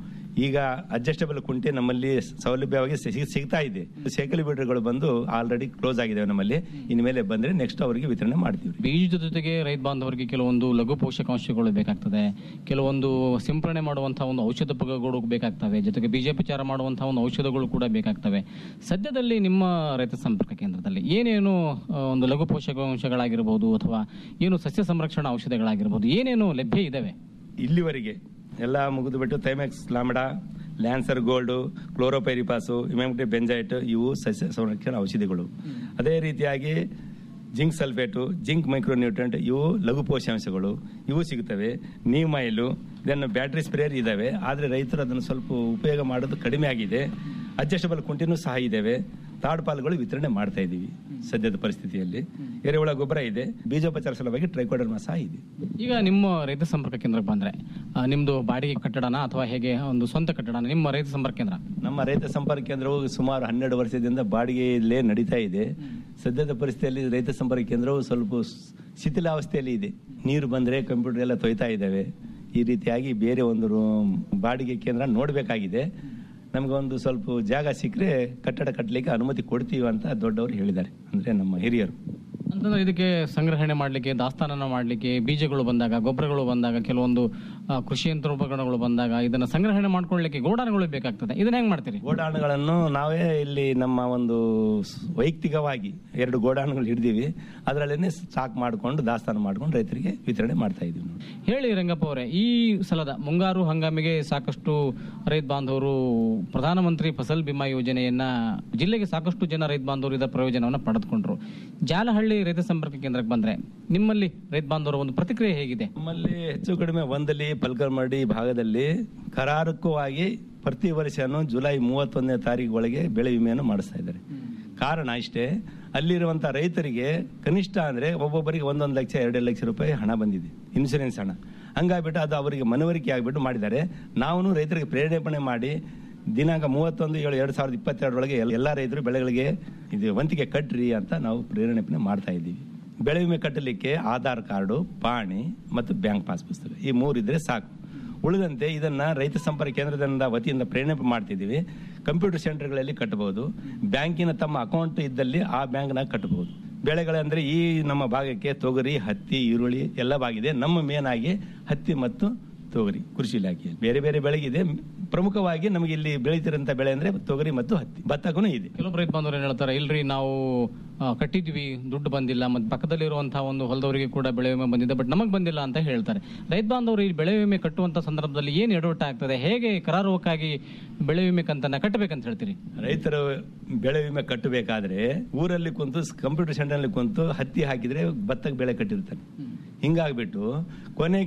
ಈಗ ಅಡ್ಜಸ್ಟಬಲ್ ಕುಂಟೆ ನಮ್ಮಲ್ಲಿ ಸೌಲಭ್ಯವಾಗಿ ಸಿಗ್- ಸಿಗ್ತಾ ಇದೆ ಸೈಕಲ್ ಬೀಡರ್ಗಳು ಬಂದು ಆಲ್ರೆಡಿ ಕ್ಲೋಸ್ ಆಗಿದ್ದಾವೆ ನಮ್ಮಲ್ಲಿ ಇನ್ಮೇಲೆ ಬಂದ್ರೆ ನೆಕ್ಸ್ಟ್ ಅವರಿಗೆ ವಿತರಣೆ ಮಾಡ್ತೀವಿ ಬೀಜದ ಜೊತೆಗೆ ರೈತ ಬಾಂಧವರಿಗೆ ಕೆಲವೊಂದು ಲಘು ಪೋಷಕಾಂಶಗಳು ಬೇಕಾಗ್ತದೆ ಕೆಲವೊಂದು ಸಿಂಪರಣೆ ಮಾಡುವಂತಹ ಒಂದು ಔಷಧಗಳು ಬೇಕಾಗ್ತವೆ ಜೊತೆಗೆ ಬೀಜೋಪಚಾರ ಮಾಡುವಂತಹ ಒಂದು ಔಷಧಗಳು ಕೂಡ ಬೇಕಾಗ್ತವೆ ಸದ್ಯದಲ್ಲಿ ನಿಮ್ಮ ರೈತ ಸಂಪರ್ಕ ಕೇಂದ್ರದಲ್ಲಿ ಏನೇನು ಆ, ಒಂದು ಲಘು ಪೋಷಕಾಂಶಗಳಾಗಿರ್ಬೋದು ಅಥವಾ ಏನು ಸಸ್ಯ ಸಂರಕ್ಷಣಾ ಔಷಧಗಳಾಗಿರ್ಬೋದು ಏನೇನು ಲಭ್ಯ ಇದಾವೆ ಇಲ್ಲಿವರೆಗೆ ಎಲ್ಲ ಮುಗಿದು ಬಿಟ್ಟು ಥೈಮ್ಯಾಕ್ಸ್ lambda Lancer gold chlorpyrifos emamectin benzoate ಇವು ಸಸ್ಯ ಸಂರಕ್ಷಣಾ ಔಷಧಿಗಳು ಅದೇ ರೀತಿಯಾಗಿ ಜಿಂಕ್ ಸಲ್ಫೇಟು ಜಿಂಕ್ ಮೈಕ್ರೋನ್ಯೂಟ್ರೆಂಟ್ ಇವು ಲಘು ಪೋಷಾಂಶಗಳು ಇವು ಸಿಗುತ್ತವೆ ನೀಮೈಲು ಇದನ್ನು ಬ್ಯಾಟ್ರಿ ಸ್ಪ್ರೇಯರ್ ಇದಾವೆ ಆದರೆ ರೈತರು ಅದನ್ನು ಸ್ವಲ್ಪ ಉಪಯೋಗ ಮಾಡೋದು ಕಡಿಮೆ ಆಗಿದೆ ಅಡ್ಜಸ್ಟಬಲ್ ಕುಂಟಿನೂ ಸಹ ಇದ್ದಾವೆ ತಾಡ್ಪಾಲ್ಗಳು ವಿತರಣೆ ಮಾಡ್ತಾ ಇದ್ದೀವಿ ಸದ್ಯದ ಪರಿಸ್ಥಿತಿಯಲ್ಲಿ ಎರೆಹುಳ ಗೊಬ್ಬರ ಇದೆ ಬೀಜೋಪಚಾರ ಸಲುವಾಗಿ ಟ್ರೈಕೋಡರ್ಮಾ ಸಹ ಇದೆ ಈಗ ನಿಮ್ಮ ರೈತ ಸಂಪರ್ಕ ಕೇಂದ್ರಕ್ಕೆ ಬಂದ್ರೆ ಆ, ನಿಮ್ದು ಬಾಡಿಗೆ ಕಟ್ಟಡನ ಅಥವಾ ಹೇಗೆ ಒಂದು ಸ್ವಂತ ಕಟ್ಟಡನ ನಿಮ್ಮ ರೈತ ಸಂಪರ್ಕ ಕೇಂದ್ರ ನಮ್ಮ ರೈತ ಸಂಪರ್ಕ ಕೇಂದ್ರವು ಸುಮಾರು ಹನ್ನೆರಡು ವರ್ಷದಿಂದ ಬಾಡಿಗೆಯಲ್ಲೇ ನಡೀತಾ ಇದೆ ಸದ್ಯದ ಪರಿಸ್ಥಿತಿಯಲ್ಲಿ ರೈತ ಸಂಪರ್ಕ ಕೇಂದ್ರವು ಸ್ವಲ್ಪ ಸ್- ಶಿಥಿಲಾವಸ್ಥೆಯಲ್ಲಿ ಇದೆ ನೀರು ಬಂದರೆ ಕಂಪ್ಯೂಟರ್ ಎಲ್ಲ ತೊಯ್ತಾ ಇದ್ದಾವೆ ಈ ರೀತಿಯಾಗಿ ಬೇರೆ ಒಂದು ರೂಮ್ ಬಾಡಿಗೆ ಕೇಂದ್ರ ನೋಡಬೇಕಾಗಿದೆ ನಮಗೊಂದು ಸ್ವಲ್ಪ ಜಾಗ ಸಿಕ್ಕರೆ ಕಟ್ಟಡ ಕಟ್ಟಲಿಕ್ಕೆ ಅನುಮತಿ ಕೊಡ್ತೀವಿ ಅಂತ ದೊಡ್ಡವರು ಹೇಳಿದ್ದಾರೆ ಅಂದರೆ ನಮ್ಮ ಹಿರಿಯರು ಅಂತಂದ್ರೆ ಇದಕ್ಕೆ ಸಂಗ್ರಹಣೆ ಮಾಡಲಿಕ್ಕೆ ದಾಸ್ತಾನನ ಮಾಡಲಿಕ್ಕೆ ಬೀಜಗಳು ಬಂದಾಗ ಗೊಬ್ಬರಗಳು ಬಂದಾಗ ಕೆಲವೊಂದು ಆ, ಕೃಷಿ ಯಂತ್ರೋಪಕರಣಗಳು ಬಂದಾಗ ಇದನ್ನ ಸಂಗ್ರಹಣೆ ಮಾಡ್ಕೊಳ್ಳಿಕ್ಕೆ ಗೋಡಾನುಗಳು ಬೇಕಾಗ್ತದೆ ಇದನ್ನ ಹೆಂಗ್ ಮಾಡ್ತೀರಿ ಗೋಡಾಣುಗಳನ್ನು ನಾವೇ ಇಲ್ಲಿ ನಮ್ಮ ಒಂದು ಸ್- ವೈಯಕ್ತಿಕವಾಗಿ ಎರಡು ಗೋಡಾಣುಗಳು ಹಿಡಿದೀವಿ ಅದರಲ್ಲೇ ಸ್ಟಾಕ್ ಮಾಡಿಕೊಂಡು ದಾಸ್ತಾನು ಮಾಡ್ಕೊಂಡು ರೈತರಿಗೆ ವಿತರಣೆ ಮಾಡ್ತಾ ಇದೀವಿ ನೋಡಿ ಹೇಳಿ ರಂಗಪ್ಪ ಅವರೇ ಈ ಸಲದ ಮುಂಗಾರು ಹಂಗಾಮಿಗೆ ಸಾಕಷ್ಟು ರೈತ ಬಾಂಧವರು ಪ್ರಧಾನಮಂತ್ರಿ ಫಸಲ್ ಬಿಮಾ ಯೋಜನೆಯನ್ನ ಜಿಲ್ಲೆಗೆ ಸಾಕಷ್ಟು ಜನ ರೈತ ಬಾಂಧವರು ಇದರ ಪ್ರಯೋಜನವನ್ನು ಪಡೆದುಕೊಂಡ್ರು ಜಾಲಹಳ್ಳಿ ರೈತ ಸಂಪರ್ಕ ಕೇಂದ್ರಕ್ಕೆ ಬಂದ್ರೆ ನಿಮ್ಮಲ್ಲಿ ರೈತ ಬಾಂಧವರ ಒಂದು ಪ್ರತಿಕ್ರಿಯೆ ಹೇಗಿದೆ ನಮ್ಮಲ್ಲಿ ಹೆಚ್ಚು ಕಡಿಮೆ ಒಂದಲ್ಲಿ ಪಲ್ಕರ್ಮಡಿ ಭಾಗದಲ್ಲಿ ಕರಾರುಕವಾಗಿ ಪ್ರತಿ ವರ್ಷನೂ ಜುಲೈ ಮೂವತ್ತೊಂದನೇ ತಾರೀಕು ಒಳಗೆ ಬೆಳೆ ವಿಮೆಯನ್ನು ಮಾಡಿಸ್ತಾ ಇದ್ದಾರೆ ಕಾರಣ ಇಷ್ಟೇ ಅಲ್ಲಿರುವಂತ ರೈತರಿಗೆ ಕನಿಷ್ಠ ಅಂದ್ರೆ ಒಬ್ಬೊಬ್ಬರಿಗೆ ಒಂದೊಂದು ಲಕ್ಷ ಎರಡು ಲಕ್ಷ ರೂಪಾಯಿ ಹಣ ಬಂದಿದೆ ಇನ್ಶೂರೆನ್ಸ್ ಹಣ ಹಂಗಾಗ್ಬಿಟ್ಟು ಅದು ಅವರಿಗೆ ಮನವರಿಕೆ ಆಗಿಬಿಟ್ಟು ಮಾಡಿದ್ದಾರೆ ನಾವು ರೈತರಿಗೆ ಪ್ರೇರೇಪಣೆ ಮಾಡಿ ದಿನಾಂಕ ಮೂವತ್ತೊಂದು ಏಳು ಎರಡು ಸಾವಿರದ ಇಪ್ಪತ್ತೆರಡರೊಳಗೆ ಎಲ್ಲ- ಎಲ್ಲ ರೈತರು ಬೆಳೆಗಳಿಗೆ ಇದು ವಂತಿಗೆ ಕಟ್ರಿ ಅಂತ ನಾವು ಪ್ರೇರೇಪಣೆ ಮಾಡ್ತಾ ಇದ್ದೀವಿ ಬೆಳೆ ವಿಮೆ ಕಟ್ಟಲಿಕ್ಕೆ ಆಧಾರ್ ಕಾರ್ಡು ಪಾಣಿ ಮತ್ತು ಬ್ಯಾಂಕ್ ಪಾಸ್ ಪುಸ್ತಕ ಈ ಮೂರಿದ್ರೆ ಸಾಕು ಉಳಿದಂತೆ ಇದನ್ನ ರೈತ ಸಂಪರ್ಕ ಕೇಂದ್ರದಿಂದ ವತಿಯಿಂದ ಪ್ರೇರಣೆ ಮಾಡ್ತಿದ್ದೀವಿ ಕಂಪ್ಯೂಟರ್ ಸೆಂಟರ್ಗಳಲ್ಲಿ ಕಟ್ಟಬಹುದು ಬ್ಯಾಂಕಿನ ತಮ್ಮ ಅಕೌಂಟ್ ಇದ್ದಲ್ಲಿ ಆ ಬ್ಯಾಂಕ್ನಾಗ ಕಟ್ಟಬಹುದು ಬೆಳೆಗಳಂದ್ರೆ ಈ ನಮ್ಮ ಭಾಗಕ್ಕೆ ತೊಗರಿ ಹತ್ತಿ ಈರುಳ್ಳಿ ಎಲ್ಲವಾಗಿದೆ ನಮ್ಮ ಮೇನ್ ಆಗಿ ಹತ್ತಿ ಮತ್ತು ತೊಗರಿ ಕೃಷಿ ಇಲಾಖೆ ಬೇರೆ ಬೇರೆ ಬೆಳೆಗಿದೆ ಪ್ರಮುಖವಾಗಿ ನಮಗೆ ಇಲ್ಲಿ ಬೆಳೀತಿರಂತ ಬೆಳೆ ಅಂದ್ರೆ ತೊಗರಿ ಮತ್ತು ಹತ್ತಿ ಭತ್ತಕ್ಕೂ ಇದೆ ಕೆಲವೊಬ್ಬ ರೈತ ಬಾಂಧವರು ಏನ್ ಹೇಳ್ತಾರೆ ಇಲ್ರಿ ನಾವು ಆ, ಕಟ್ಟಿದ್ವಿ ದುಡ್ಡು ಬಂದಿಲ್ಲ ಮತ್ತೆ ಪಕ್ಕದಲ್ಲಿರುವಂತಹ ಒಂದು ಹೊಲದವರಿಗೆ ಕೂಡ ಬೆಳೆ ವಿಮೆ ಬಂದಿದೆ ಬಟ್ ನಮಗ್ ಬಂದಿಲ್ಲ ಅಂತ ಹೇಳ್ತಾರೆ ರೈತ ಬಾಂಧವರು ಈ ಬೆಳೆ ವಿಮೆ ಕಟ್ಟುವಂತ ಸಂದರ್ಭದಲ್ಲಿ ಏನ್ ಎಡವಟ್ಟ ಆಗ್ತದೆ ಹೇಗೆ ಕರಾರುವಕ್ಕಾಗಿ ಬೆಳೆ ವಿಮೆ ಕಂತನ್ನ ಕಟ್ಟಬೇಕಂತ ಹೇಳ್ತೀರಿ ರೈತರು ಬೆಳೆ ವಿಮೆ ಕಟ್ಟಬೇಕಾದ್ರೆ ಊರಲ್ಲಿ ಕುಂತು ಕಂಪ್ಯೂಟರ್ ಸೆಂಟರ್ ಕುಂತು ಹತ್ತಿ ಹಾಕಿದ್ರೆ ಭತ್ತಕ್ಕೆ ಬೆಳೆ ಕಟ್ಟಿರ್ತಾರೆ ಹಿಂಗಾಗ್ಬಿಟ್ಟು ಕೊನೆಗೆ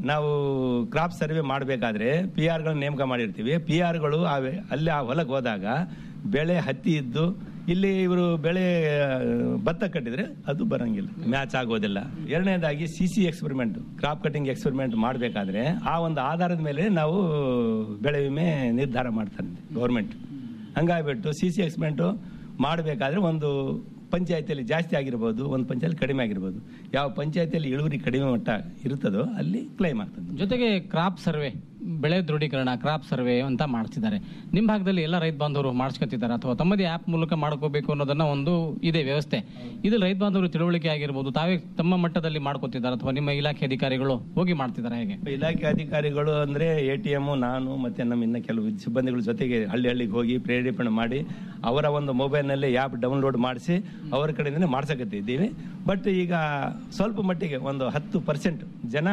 ನಾವು ಕ್ರಾಪ್ ಸರ್ವೆ ಮಾಡಬೇಕಾದ್ರೆ ಪಿ ಆರ್ಗಳನ್ನ ನೇಮಕ ಮಾಡಿರ್ತೀವಿ ಪಿ ಆರ್ಗಳು ಅಲ್ಲಿ ಆ ಹೊಲಕ್ಕೆ ಹೋದಾಗ ಬೆಳೆ ಹತ್ತಿ ಇದ್ದು ಇಲ್ಲಿ ಇವರು ಬೆಳೆ ಆ, ಭತ್ತ ಕಟ್ಟಿದ್ರೆ ಅದು ಬರಂಗಿಲ್ಲ ಮ್ಯಾಚ್ ಆಗೋದಿಲ್ಲ ಎರಡನೇದಾಗಿ C C experiment crop cutting experiment ಮಾಡಬೇಕಾದ್ರೆ ಆ ಒಂದು ಆಧಾರದ ಮೇಲೆ ನಾವು ಬೆಳೆ ವಿಮೆ ನಿರ್ಧಾರ ಮಾಡ್ತಾರೆ ಗೌರ್ಮೆಂಟ್ ಹಂಗಾಗ್ಬಿಟ್ಟು ಸಿ ಸಿ ಎಕ್ಸ್ಪೆರಿಮೆಂಟು ಮಾಡಬೇಕಾದ್ರೆ ಒಂದು ಪಂಚಾಯತಿಯಲ್ಲಿ ಜಾಸ್ತಿ ಆಗಿರ್ಬೋದು ಒಂದು ಪಂಚಾಯತ್ ಕಡಿಮೆ ಆಗಿರ್ಬೋದು ಯಾವ ಪಂಚಾಯತಿಯಲ್ಲಿ ಇಳುವರಿ ಕಡಿಮೆ ಮಟ್ಟ ಇರುತ್ತದೋ ಅಲ್ಲಿ ಕ್ಲೈಮ್ ಆಗ್ತದೆ ಜೊತೆಗೆ ಕ್ರಾಪ್ ಸರ್ವೆ ಬೆಳೆ ದೃಢೀಕರಣ ಕ್ರಾಪ್ ಸರ್ವೆ ಅಂತ ಮಾಡ್ತಿದ್ದಾರೆ ನಿಮ್ಮ ಭಾಗದಲ್ಲಿ ಎಲ್ಲ ರೈತ ಬಾಂಧವರು ಮಾಡಿಸ್ಕೊತಿದ್ದಾರೆ ಅಥವಾ ತಮ್ಮದೇ ಆ್ಯಪ್ ಮೂಲಕ ಮಾಡ್ಕೋಬೇಕು ಅನ್ನೋದನ್ನ ಒಂದು ಇದೆ ವ್ಯವಸ್ಥೆ ಇದು ರೈತ ಬಾಂಧವರು ತಿಳುವಳಿಕೆ ಆಗಿರ್ಬೋದು ತಾವೇ ತಮ್ಮ ಮಟ್ಟದಲ್ಲಿ ಮಾಡ್ಕೋತಿದ್ದಾರೆ ಅಥವಾ ನಿಮ್ಮ ಇಲಾಖೆ ಅಧಿಕಾರಿಗಳು ಹೋಗಿ ಮಾಡ್ತಿದ್ದಾರೆ ಹೇಗೆ ಇಲಾಖೆ ಅಧಿಕಾರಿಗಳು ಅಂದ್ರೆ ಎ ಟಿ ಎಮ್ ನಾನು ಮತ್ತೆ ನಮ್ಮ ಇನ್ನ ಕೆಲವು ಸಿಬ್ಬಂದಿಗಳ ಜೊತೆಗೆ ಹಳ್ಳಿ ಹಳ್ಳಿಗೆ ಹೋಗಿ ಪ್ರೇರೇಪಣೆ ಮಾಡಿ ಅವರ ಒಂದು ಮೊಬೈಲ್ನಲ್ಲಿ ಆ್ಯಪ್ ಡೌನ್ಲೋಡ್ ಮಾಡಿಸಿ ಅವರ ಕಡೆಯಿಂದನೇ ಮಾಡ್ಸಕತ್ತಿದ್ದೀವಿ ಬಟ್ ಈಗ ಸ್ವಲ್ಪ ಮಟ್ಟಿಗೆ ಒಂದು ಹತ್ತು ಪರ್ಸೆಂಟ್ ಜನ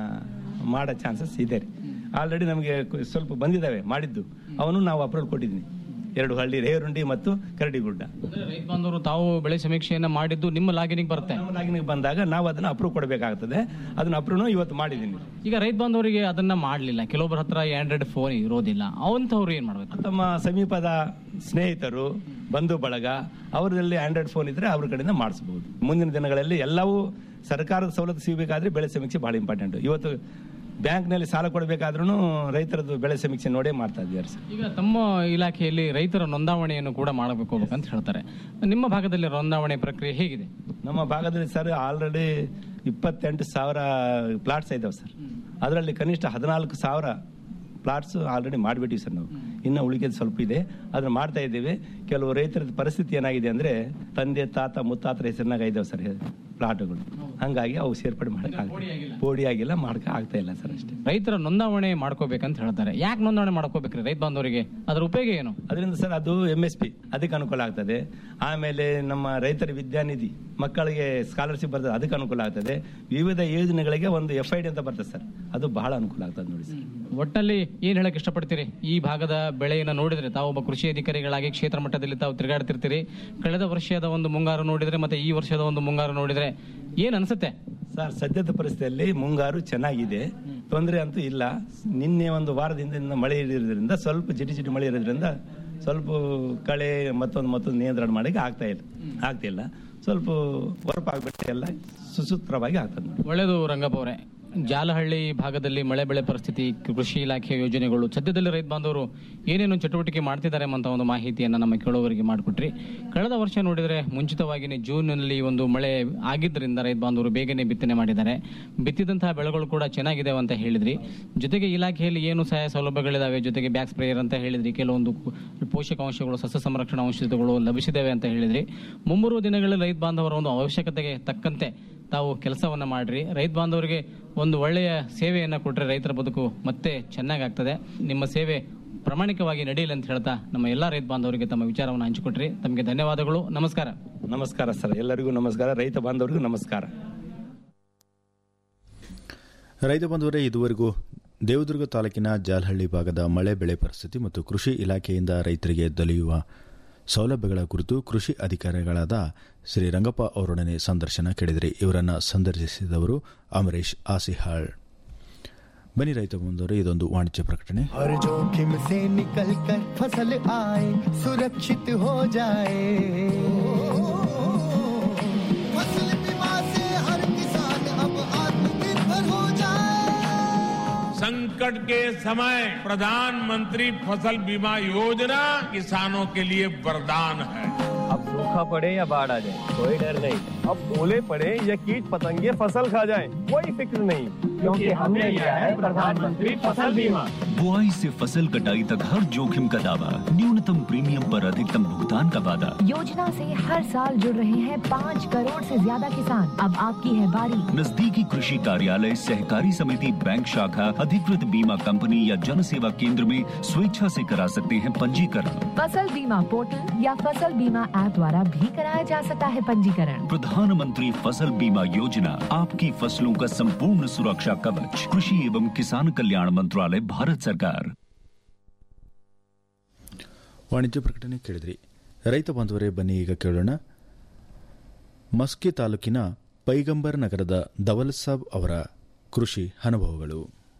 ಮಾಡೋ ಚಾನ್ಸಸ್ ಇದೆ ರೀ ಆಲ್ರೆಡಿ ನಮಗೆ ಕು- ಸ್ವಲ್ಪ ಬಂದಿದ್ದಾವೆ ಮಾಡಿದ್ದು ಅವನು ನಾವು ಅಪ್ರೂವಲ್ ಕೊಟ್ಟಿದ್ದೀನಿ ಎರಡು ಹಳ್ಳಿ ರೇರುಂಡಿ ಮತ್ತು ಕರಡಿಗುಡ್ಡ ಅಂದ್ರೆ ರೈತ ಬಾಂಧವರು ತಾವು ಬೆಳೆ ಸಮೀಕ್ಷೆಯನ್ನ ಮಾಡಿದ್ದು ನಿಮ್ಮ ಲಾಗಿನಿಗೆ ಬರುತ್ತೆ ನಮ್ಮ ಲಾಗಿನಿಗೆ ಬಂದಾಗ ನಾವು ಅದನ್ನ ಅಪ್ರೂವ್ ಕೊಡಬೇಕಾಗ್ತದೆ ಅದನ್ನ ಅಪ್ರೂವ್ ಇವತ್ತು ಮಾಡಿದ್ದೀನಿ ಈಗ ರೈತ ಬಾಂಧವರಿಗೆ ಅದನ್ನ ಮಾಡಲಿಲ್ಲ ಕೆಲವೊಬ್ಬರ ಹತ್ರ ಆಂಡ್ರಾಯ್ಡ್ ಫೋನ್ ಇರೋದಿಲ್ಲ ಅವಂಥವ್ರು ಏನ್ ಮಾಡ್ಬೇಕು ತಮ್ಮ ಸಮೀಪದ ಸ್ನೇಹಿತರು ಬಂಧು ಬಳಗ ಅವರಲ್ಲಿ ಆಂಡ್ರಾಯ್ಡ್ ಫೋನ್ ಇದ್ರೆ ಅವ್ರ ಕಡೆಯಿಂದ ಮಾಡಿಸಬಹುದು ಮುಂದಿನ ದಿನಗಳಲ್ಲಿ ಎಲ್ಲವೂ ಸರ್ಕಾರದ ಸವಲತ್ತು ಸಿಗಬೇಕಾದ್ರೆ ಬೆಳೆ ಸಮೀಕ್ಷೆ ಬಹಳ ಇಂಪಾರ್ಟೆಂಟ್ ಇವತ್ತು ಬ್ಯಾಂಕ್ನಲ್ಲಿ ಸಾಲ ಕೊಡಬೇಕಾದ್ರೂ ರೈತರದ್ದು ಬೆಳೆ ಸಮೀಕ್ಷೆ ನೋಡೇ ಮಾಡ್ತಾ ಇದ್ದಾರೆ ಸರ್ ಈಗ ತಮ್ಮ ಇಲಾಖೆಯಲ್ಲಿ ರೈತರ ನೋಂದಾವಣೆಯನ್ನು ಕೂಡ ಮಾಡಬೇಕು ಅಂತ ಹೇಳ್ತಾರೆ ನಿಮ್ಮ ಭಾಗದಲ್ಲಿ ನೋಂದಾವಣೆ ಪ್ರಕ್ರಿಯೆ ಹೇಗಿದೆ ನಮ್ಮ ಭಾಗದಲ್ಲಿ ಸರ್ ಆಲ್ರೆಡಿ ಇಪ್ಪತ್ತೆಂಟು ಸಾವಿರ ಪ್ಲಾಟ್ಸ್ ಇದಾವೆ ಸರ್ ಅದರಲ್ಲಿ ಕನಿಷ್ಠ ಹದಿನಾಲ್ಕು ಸಾವಿರ ಪ್ಲಾಟ್ಸ್ ಆಲ್ರೆಡಿ ಮಾಡಿಬಿಟ್ಟಿವಿ ಸರ್ ನಾವು ಇನ್ನು ಉಳಿಕೆದು ಸ್ವಲ್ಪ ಇದೆ ಅದನ್ನ ಮಾಡ್ತಾ ಇದ್ದೀವಿ ಕೆಲವು ರೈತರ ಪರಿಸ್ಥಿತಿ ಏನಾಗಿದೆ ಅಂದ್ರೆ ತಂದೆ ತಾತ ಮುತ್ತಾತರ ಹೆಸರಿನಾಗ ಇದಾವೆ ಸರ್ ಪ್ಲಾಟ್ಗಳು ಹಂಗಾಗಿ ಅವು ಸೇರ್ಪಡೆ ಮಾಡಕ್ ಪೋಡಿ ಆಗಿಲ್ಲ ಮಾಡಕ್ ಆಗ್ತಾ ಇಲ್ಲ ಸರ್ ಅಷ್ಟೇ ರೈತರ ನೋಂದಾವಣೆ ಮಾಡ್ಕೋಬೇಕಂತ ಹೇಳ್ತಾರೆ ಯಾಕೆ ನೋಂದಾವಣೆ ಮಾಡ್ಕೋಬೇಕ್ರಿ ರೈತ ಬಾಂಧವರಿಗೆ ಅದ್ರ ಉಪಯೋಗ ಏನು ಅದರಿಂದ ಸರ್ ಅದು ಎಂ ಎಸ್ ಪಿ ಅದಕ್ಕೆ ಅನುಕೂಲ ಆಗ್ತದೆ ಆಮೇಲೆ ನಮ್ಮ ರೈತರ ವಿದ್ಯಾನಿಧಿ ಮಕ್ಕಳಿಗೆ ಸ್ಕಾಲರ್ಶಿಪ್ ಬರ್ತದೆ ಅದಕ್ಕೆ ಅನುಕೂಲ ಆಗ್ತದೆ ವಿವಿಧ ಯೋಜನೆಗಳಿಗೆ ಒಂದು ಎಫ್ ಐ ಡಿ ಅಂತ ಬರ್ತದೆ ಸರ್ ಅದು ಬಹಳ ಅನುಕೂಲ ಆಗ್ತದೆ ನೋಡಿ ಸರ್ ಒಟ್ಟಲ್ಲಿ ಏನ್ ಹೇಳಕ್ ಇಷ್ಟಪಡ್ತೀರಿ ಈ ಭಾಗದ ಬೆಳೆಯನ್ನ ನೋಡಿದ್ರೆ ತಾವು ಒಬ್ಬ ಕೃಷಿ ಅಧಿಕಾರಿಗಳಾಗಿ ಕ್ಷೇತ್ರ ಮಟ್ಟದಲ್ಲಿ ತಾವು ತಿರುಗಾಡ್ತಿರ್ತೀರಿ ಕಳೆದ ವರ್ಷದ ಒಂದು ಮುಂಗಾರು ನೋಡಿದ್ರೆ ಮತ್ತೆ ಈ ವರ್ಷದ ಒಂದು ಮುಂಗಾರು ನೋಡಿದ್ರೆ ಏನ್ ಅನ್ಸುತ್ತೆ ಸರ್ ಸದ್ಯದ ಪರಿಸ್ಥಿತಿಯಲ್ಲಿ ಮುಂಗಾರು ಚೆನ್ನಾಗಿದೆ ತೊಂದರೆ ಅಂತೂ ಇಲ್ಲ ನಿನ್ನೆ ಒಂದು ವಾರದಿಂದ ಮಳೆ ಇರೋದ್ರಿಂದ ಸ್ವಲ್ಪ ಜಿಟಿ ಜಿಟಿ ಮಳೆ ಇರೋದ್ರಿಂದ ಸ್ವಲ್ಪ ಕಳೆ ಮತ್ತೊಂದು ಮತ್ತೊಂದು ನಿಯಂತ್ರಣ ಮಾಡಕ್ಕೆ ಆಗ್ತಾ ಇಲ್ಲ ಆಗ್ತಿಲ್ಲ ಸ್ವಲ್ಪ ಹೊರಪಾಗ್ಬಿಟ್ಟು ಎಲ್ಲ ಸುಸೂತ್ರವಾಗಿ ಆಗ್ತದೆ ನೋಡಿ ಒಳ್ಳೆಯದು ರಂಗಪ್ಪ ಅವರೇ ಜಾಲಹಳ್ಳಿ ಭಾಗದಲ್ಲಿ ಮಳೆ ಬೆಳೆ ಪರಿಸ್ಥಿತಿ ಕೃಷಿ ಇಲಾಖೆ ಯೋಜನೆಗಳು ಸದ್ಯದಲ್ಲಿ ರೈತ ಬಾಂಧವರು ಏನೇನು ಚಟುವಟಿಕೆ ಮಾಡ್ತಿದ್ದಾರೆ ಅಂತ ಒಂದು ಮಾಹಿತಿಯನ್ನು ನಮ್ಮ ಕೇಳುವವರಿಗೆ ಮಾಡಿಕೊಟ್ರಿ ಕಳೆದ ವರ್ಷ ನೋಡಿದರೆ ಮುಂಚಿತವಾಗಿಯೇ ಜೂನ್ನಲ್ಲಿ ಒಂದು ಮಳೆ ಆಗಿದ್ದರಿಂದ ರೈತ ಬಾಂಧವರು ಬೇಗನೆ ಬಿತ್ತನೆ ಮಾಡಿದ್ದಾರೆ ಬಿತ್ತಿದಂತಹ ಬೆಳೆಗಳು ಕೂಡ ಚೆನ್ನಾಗಿದೆ ಅಂತ ಹೇಳಿದ್ರಿ ಜೊತೆಗೆ ಇಲಾಖೆಯಲ್ಲಿ ಏನು ಸಹಾಯ ಸೌಲಭ್ಯಗಳಿದಾವೆ ಜೊತೆಗೆ ಬ್ಯಾಕ್ ಸ್ಪ್ರೇಯರ್ ಅಂತ ಹೇಳಿದ್ರಿ ಕೆಲವೊಂದು ಕು- ಪೋಷಕಾಂಶಗಳು ಸಸ್ಯ ಸಂರಕ್ಷಣಾ ಔಷಧಗಳು ಲಭಿಸಿದ್ದಾವೆ ಅಂತ ಹೇಳಿದ್ರಿ ಮುಂಬರುವ ದಿನಗಳಲ್ಲಿ ರೈತ ಬಾಂಧವರ ಒಂದು ಅವಶ್ಯಕತೆಗೆ ತಕ್ಕಂತೆ ತಾವು ಕೆಲಸವನ್ನ ಮಾಡ್ರಿ ರೈತ ಬಾಂಧವರಿಗೆ ಒಂದು ಒಳ್ಳೆಯ ಸೇವೆಯನ್ನ ಕೊಟ್ರೆ ರೈತರ ಬದುಕು ಮತ್ತೆ ಚೆನ್ನಾಗಾಗ್ತದೆ ನಿಮ್ಮ ಸೇವೆ ಪ್ರಾಮಾಣಿಕವಾಗಿ ನಡೆಯಲಿ ಅಂತ ಹೇಳ್ತಾ ನಮ್ಮ ಎಲ್ಲಾ ರೈತ ಬಾಂಧವರಿಗೆ ತಮ್ಮ ವಿಚಾರವನ್ನು ಹಂಚಿಕೊಟ್ರಿ ತಮಗೆ ಧನ್ಯವಾದಗಳು ನಮಸ್ಕಾರ ನಮಸ್ಕಾರ ಸರ್ ಎಲ್ಲರಿಗೂ ನಮಸ್ಕಾರ ರೈತ ಬಾಂಧವರಿಗೂ ನಮಸ್ಕಾರ ರೈತ ಬಂಧುವರೇ ಇದುವರೆಗೂ ದೇವದುರ್ಗ ತಾಲೂಕಿನ ಜಾಲಹಳ್ಳಿ ಭಾಗದ ಮಳೆ ಬೆಳೆ ಪರಿಸ್ಥಿತಿ ಮತ್ತು ಕೃಷಿ ಇಲಾಖೆಯಿಂದ ರೈತರಿಗೆ ದೊರೆಯುವ ಸೌಲಭ್ಯಗಳ ಕುರಿತು ಕೃಷಿ ಅಧಿಕಾರಿಗಳಾದ ಶ್ರೀ ರಂಗಪ್ಪ ಅವರೊಡನೆ ಸಂದರ್ಶನ ಕೇಳಿದರೆ ಇವರನ್ನು ಸಂದರ್ಶಿಸಿದವರು ಅಮರೇಶ್ ಆಸಿಹಾಳ್ ಬನ್ನಿ ರೈತ ಬಂಧುವರೇ ಇದೊಂದು ವಾಣಿಜ್ಯ ಪ್ರಕಟಣೆ हर जोखिम से निकल कर फसल आए सुरक्षित हो जाए फसल बीमा से हर किसान अब आत्मनिर्भर हो जाए संकट के समय प्रधानमंत्री फसल बीमा योजना किसानों के लिए वरदान है अब सूखा पड़े या बाढ़ आ जाए कोई डर नहीं अब ओले पड़े या कीट पतंगे फसल खा जाए कोई फिक्र नहीं क्योंकि हमने लिया है प्रधानमंत्री फसल बीमा बुआई से फसल कटाई तक हर जोखिम का दावा न्यूनतम प्रीमियम पर अधिकतम भुगतान का वादा योजना से हर साल जुड़ रहे हैं पाँच करोड़ से ज्यादा किसान अब आपकी है बारी नजदीकी कृषि कार्यालय सहकारी समिति बैंक शाखा अधिकृत बीमा कंपनी या जन सेवा केंद्र में स्वेच्छा से करा सकते हैं पंजीकरण फसल बीमा पोर्टल या फसल बीमा ऐप द्वारा भी कराया जा सकता है पंजीकरण प्रधानमंत्री फसल बीमा योजना आपकी फसलों का संपूर्ण सुरक्षा कवच कृषि एवं किसान कल्याण मंत्रालय भारत सरकार ವಾಣಿಜ್ಯ ಪ್ರಕಟಣೆ ಕೇಳಿದ್ರಿ ರೈತ ಬಾಂಧವರೇ ಬನ್ನಿ ಈಗ ಕೇಳೋಣ ಮಸ್ಕಿ ತಾಲೂಕಿನ ಪೈಗಂಬರ್ ನಗರದ ದವಲ್ ಸಾಬ್ ಅವರ ಕೃಷಿ ಅನುಭವಗಳು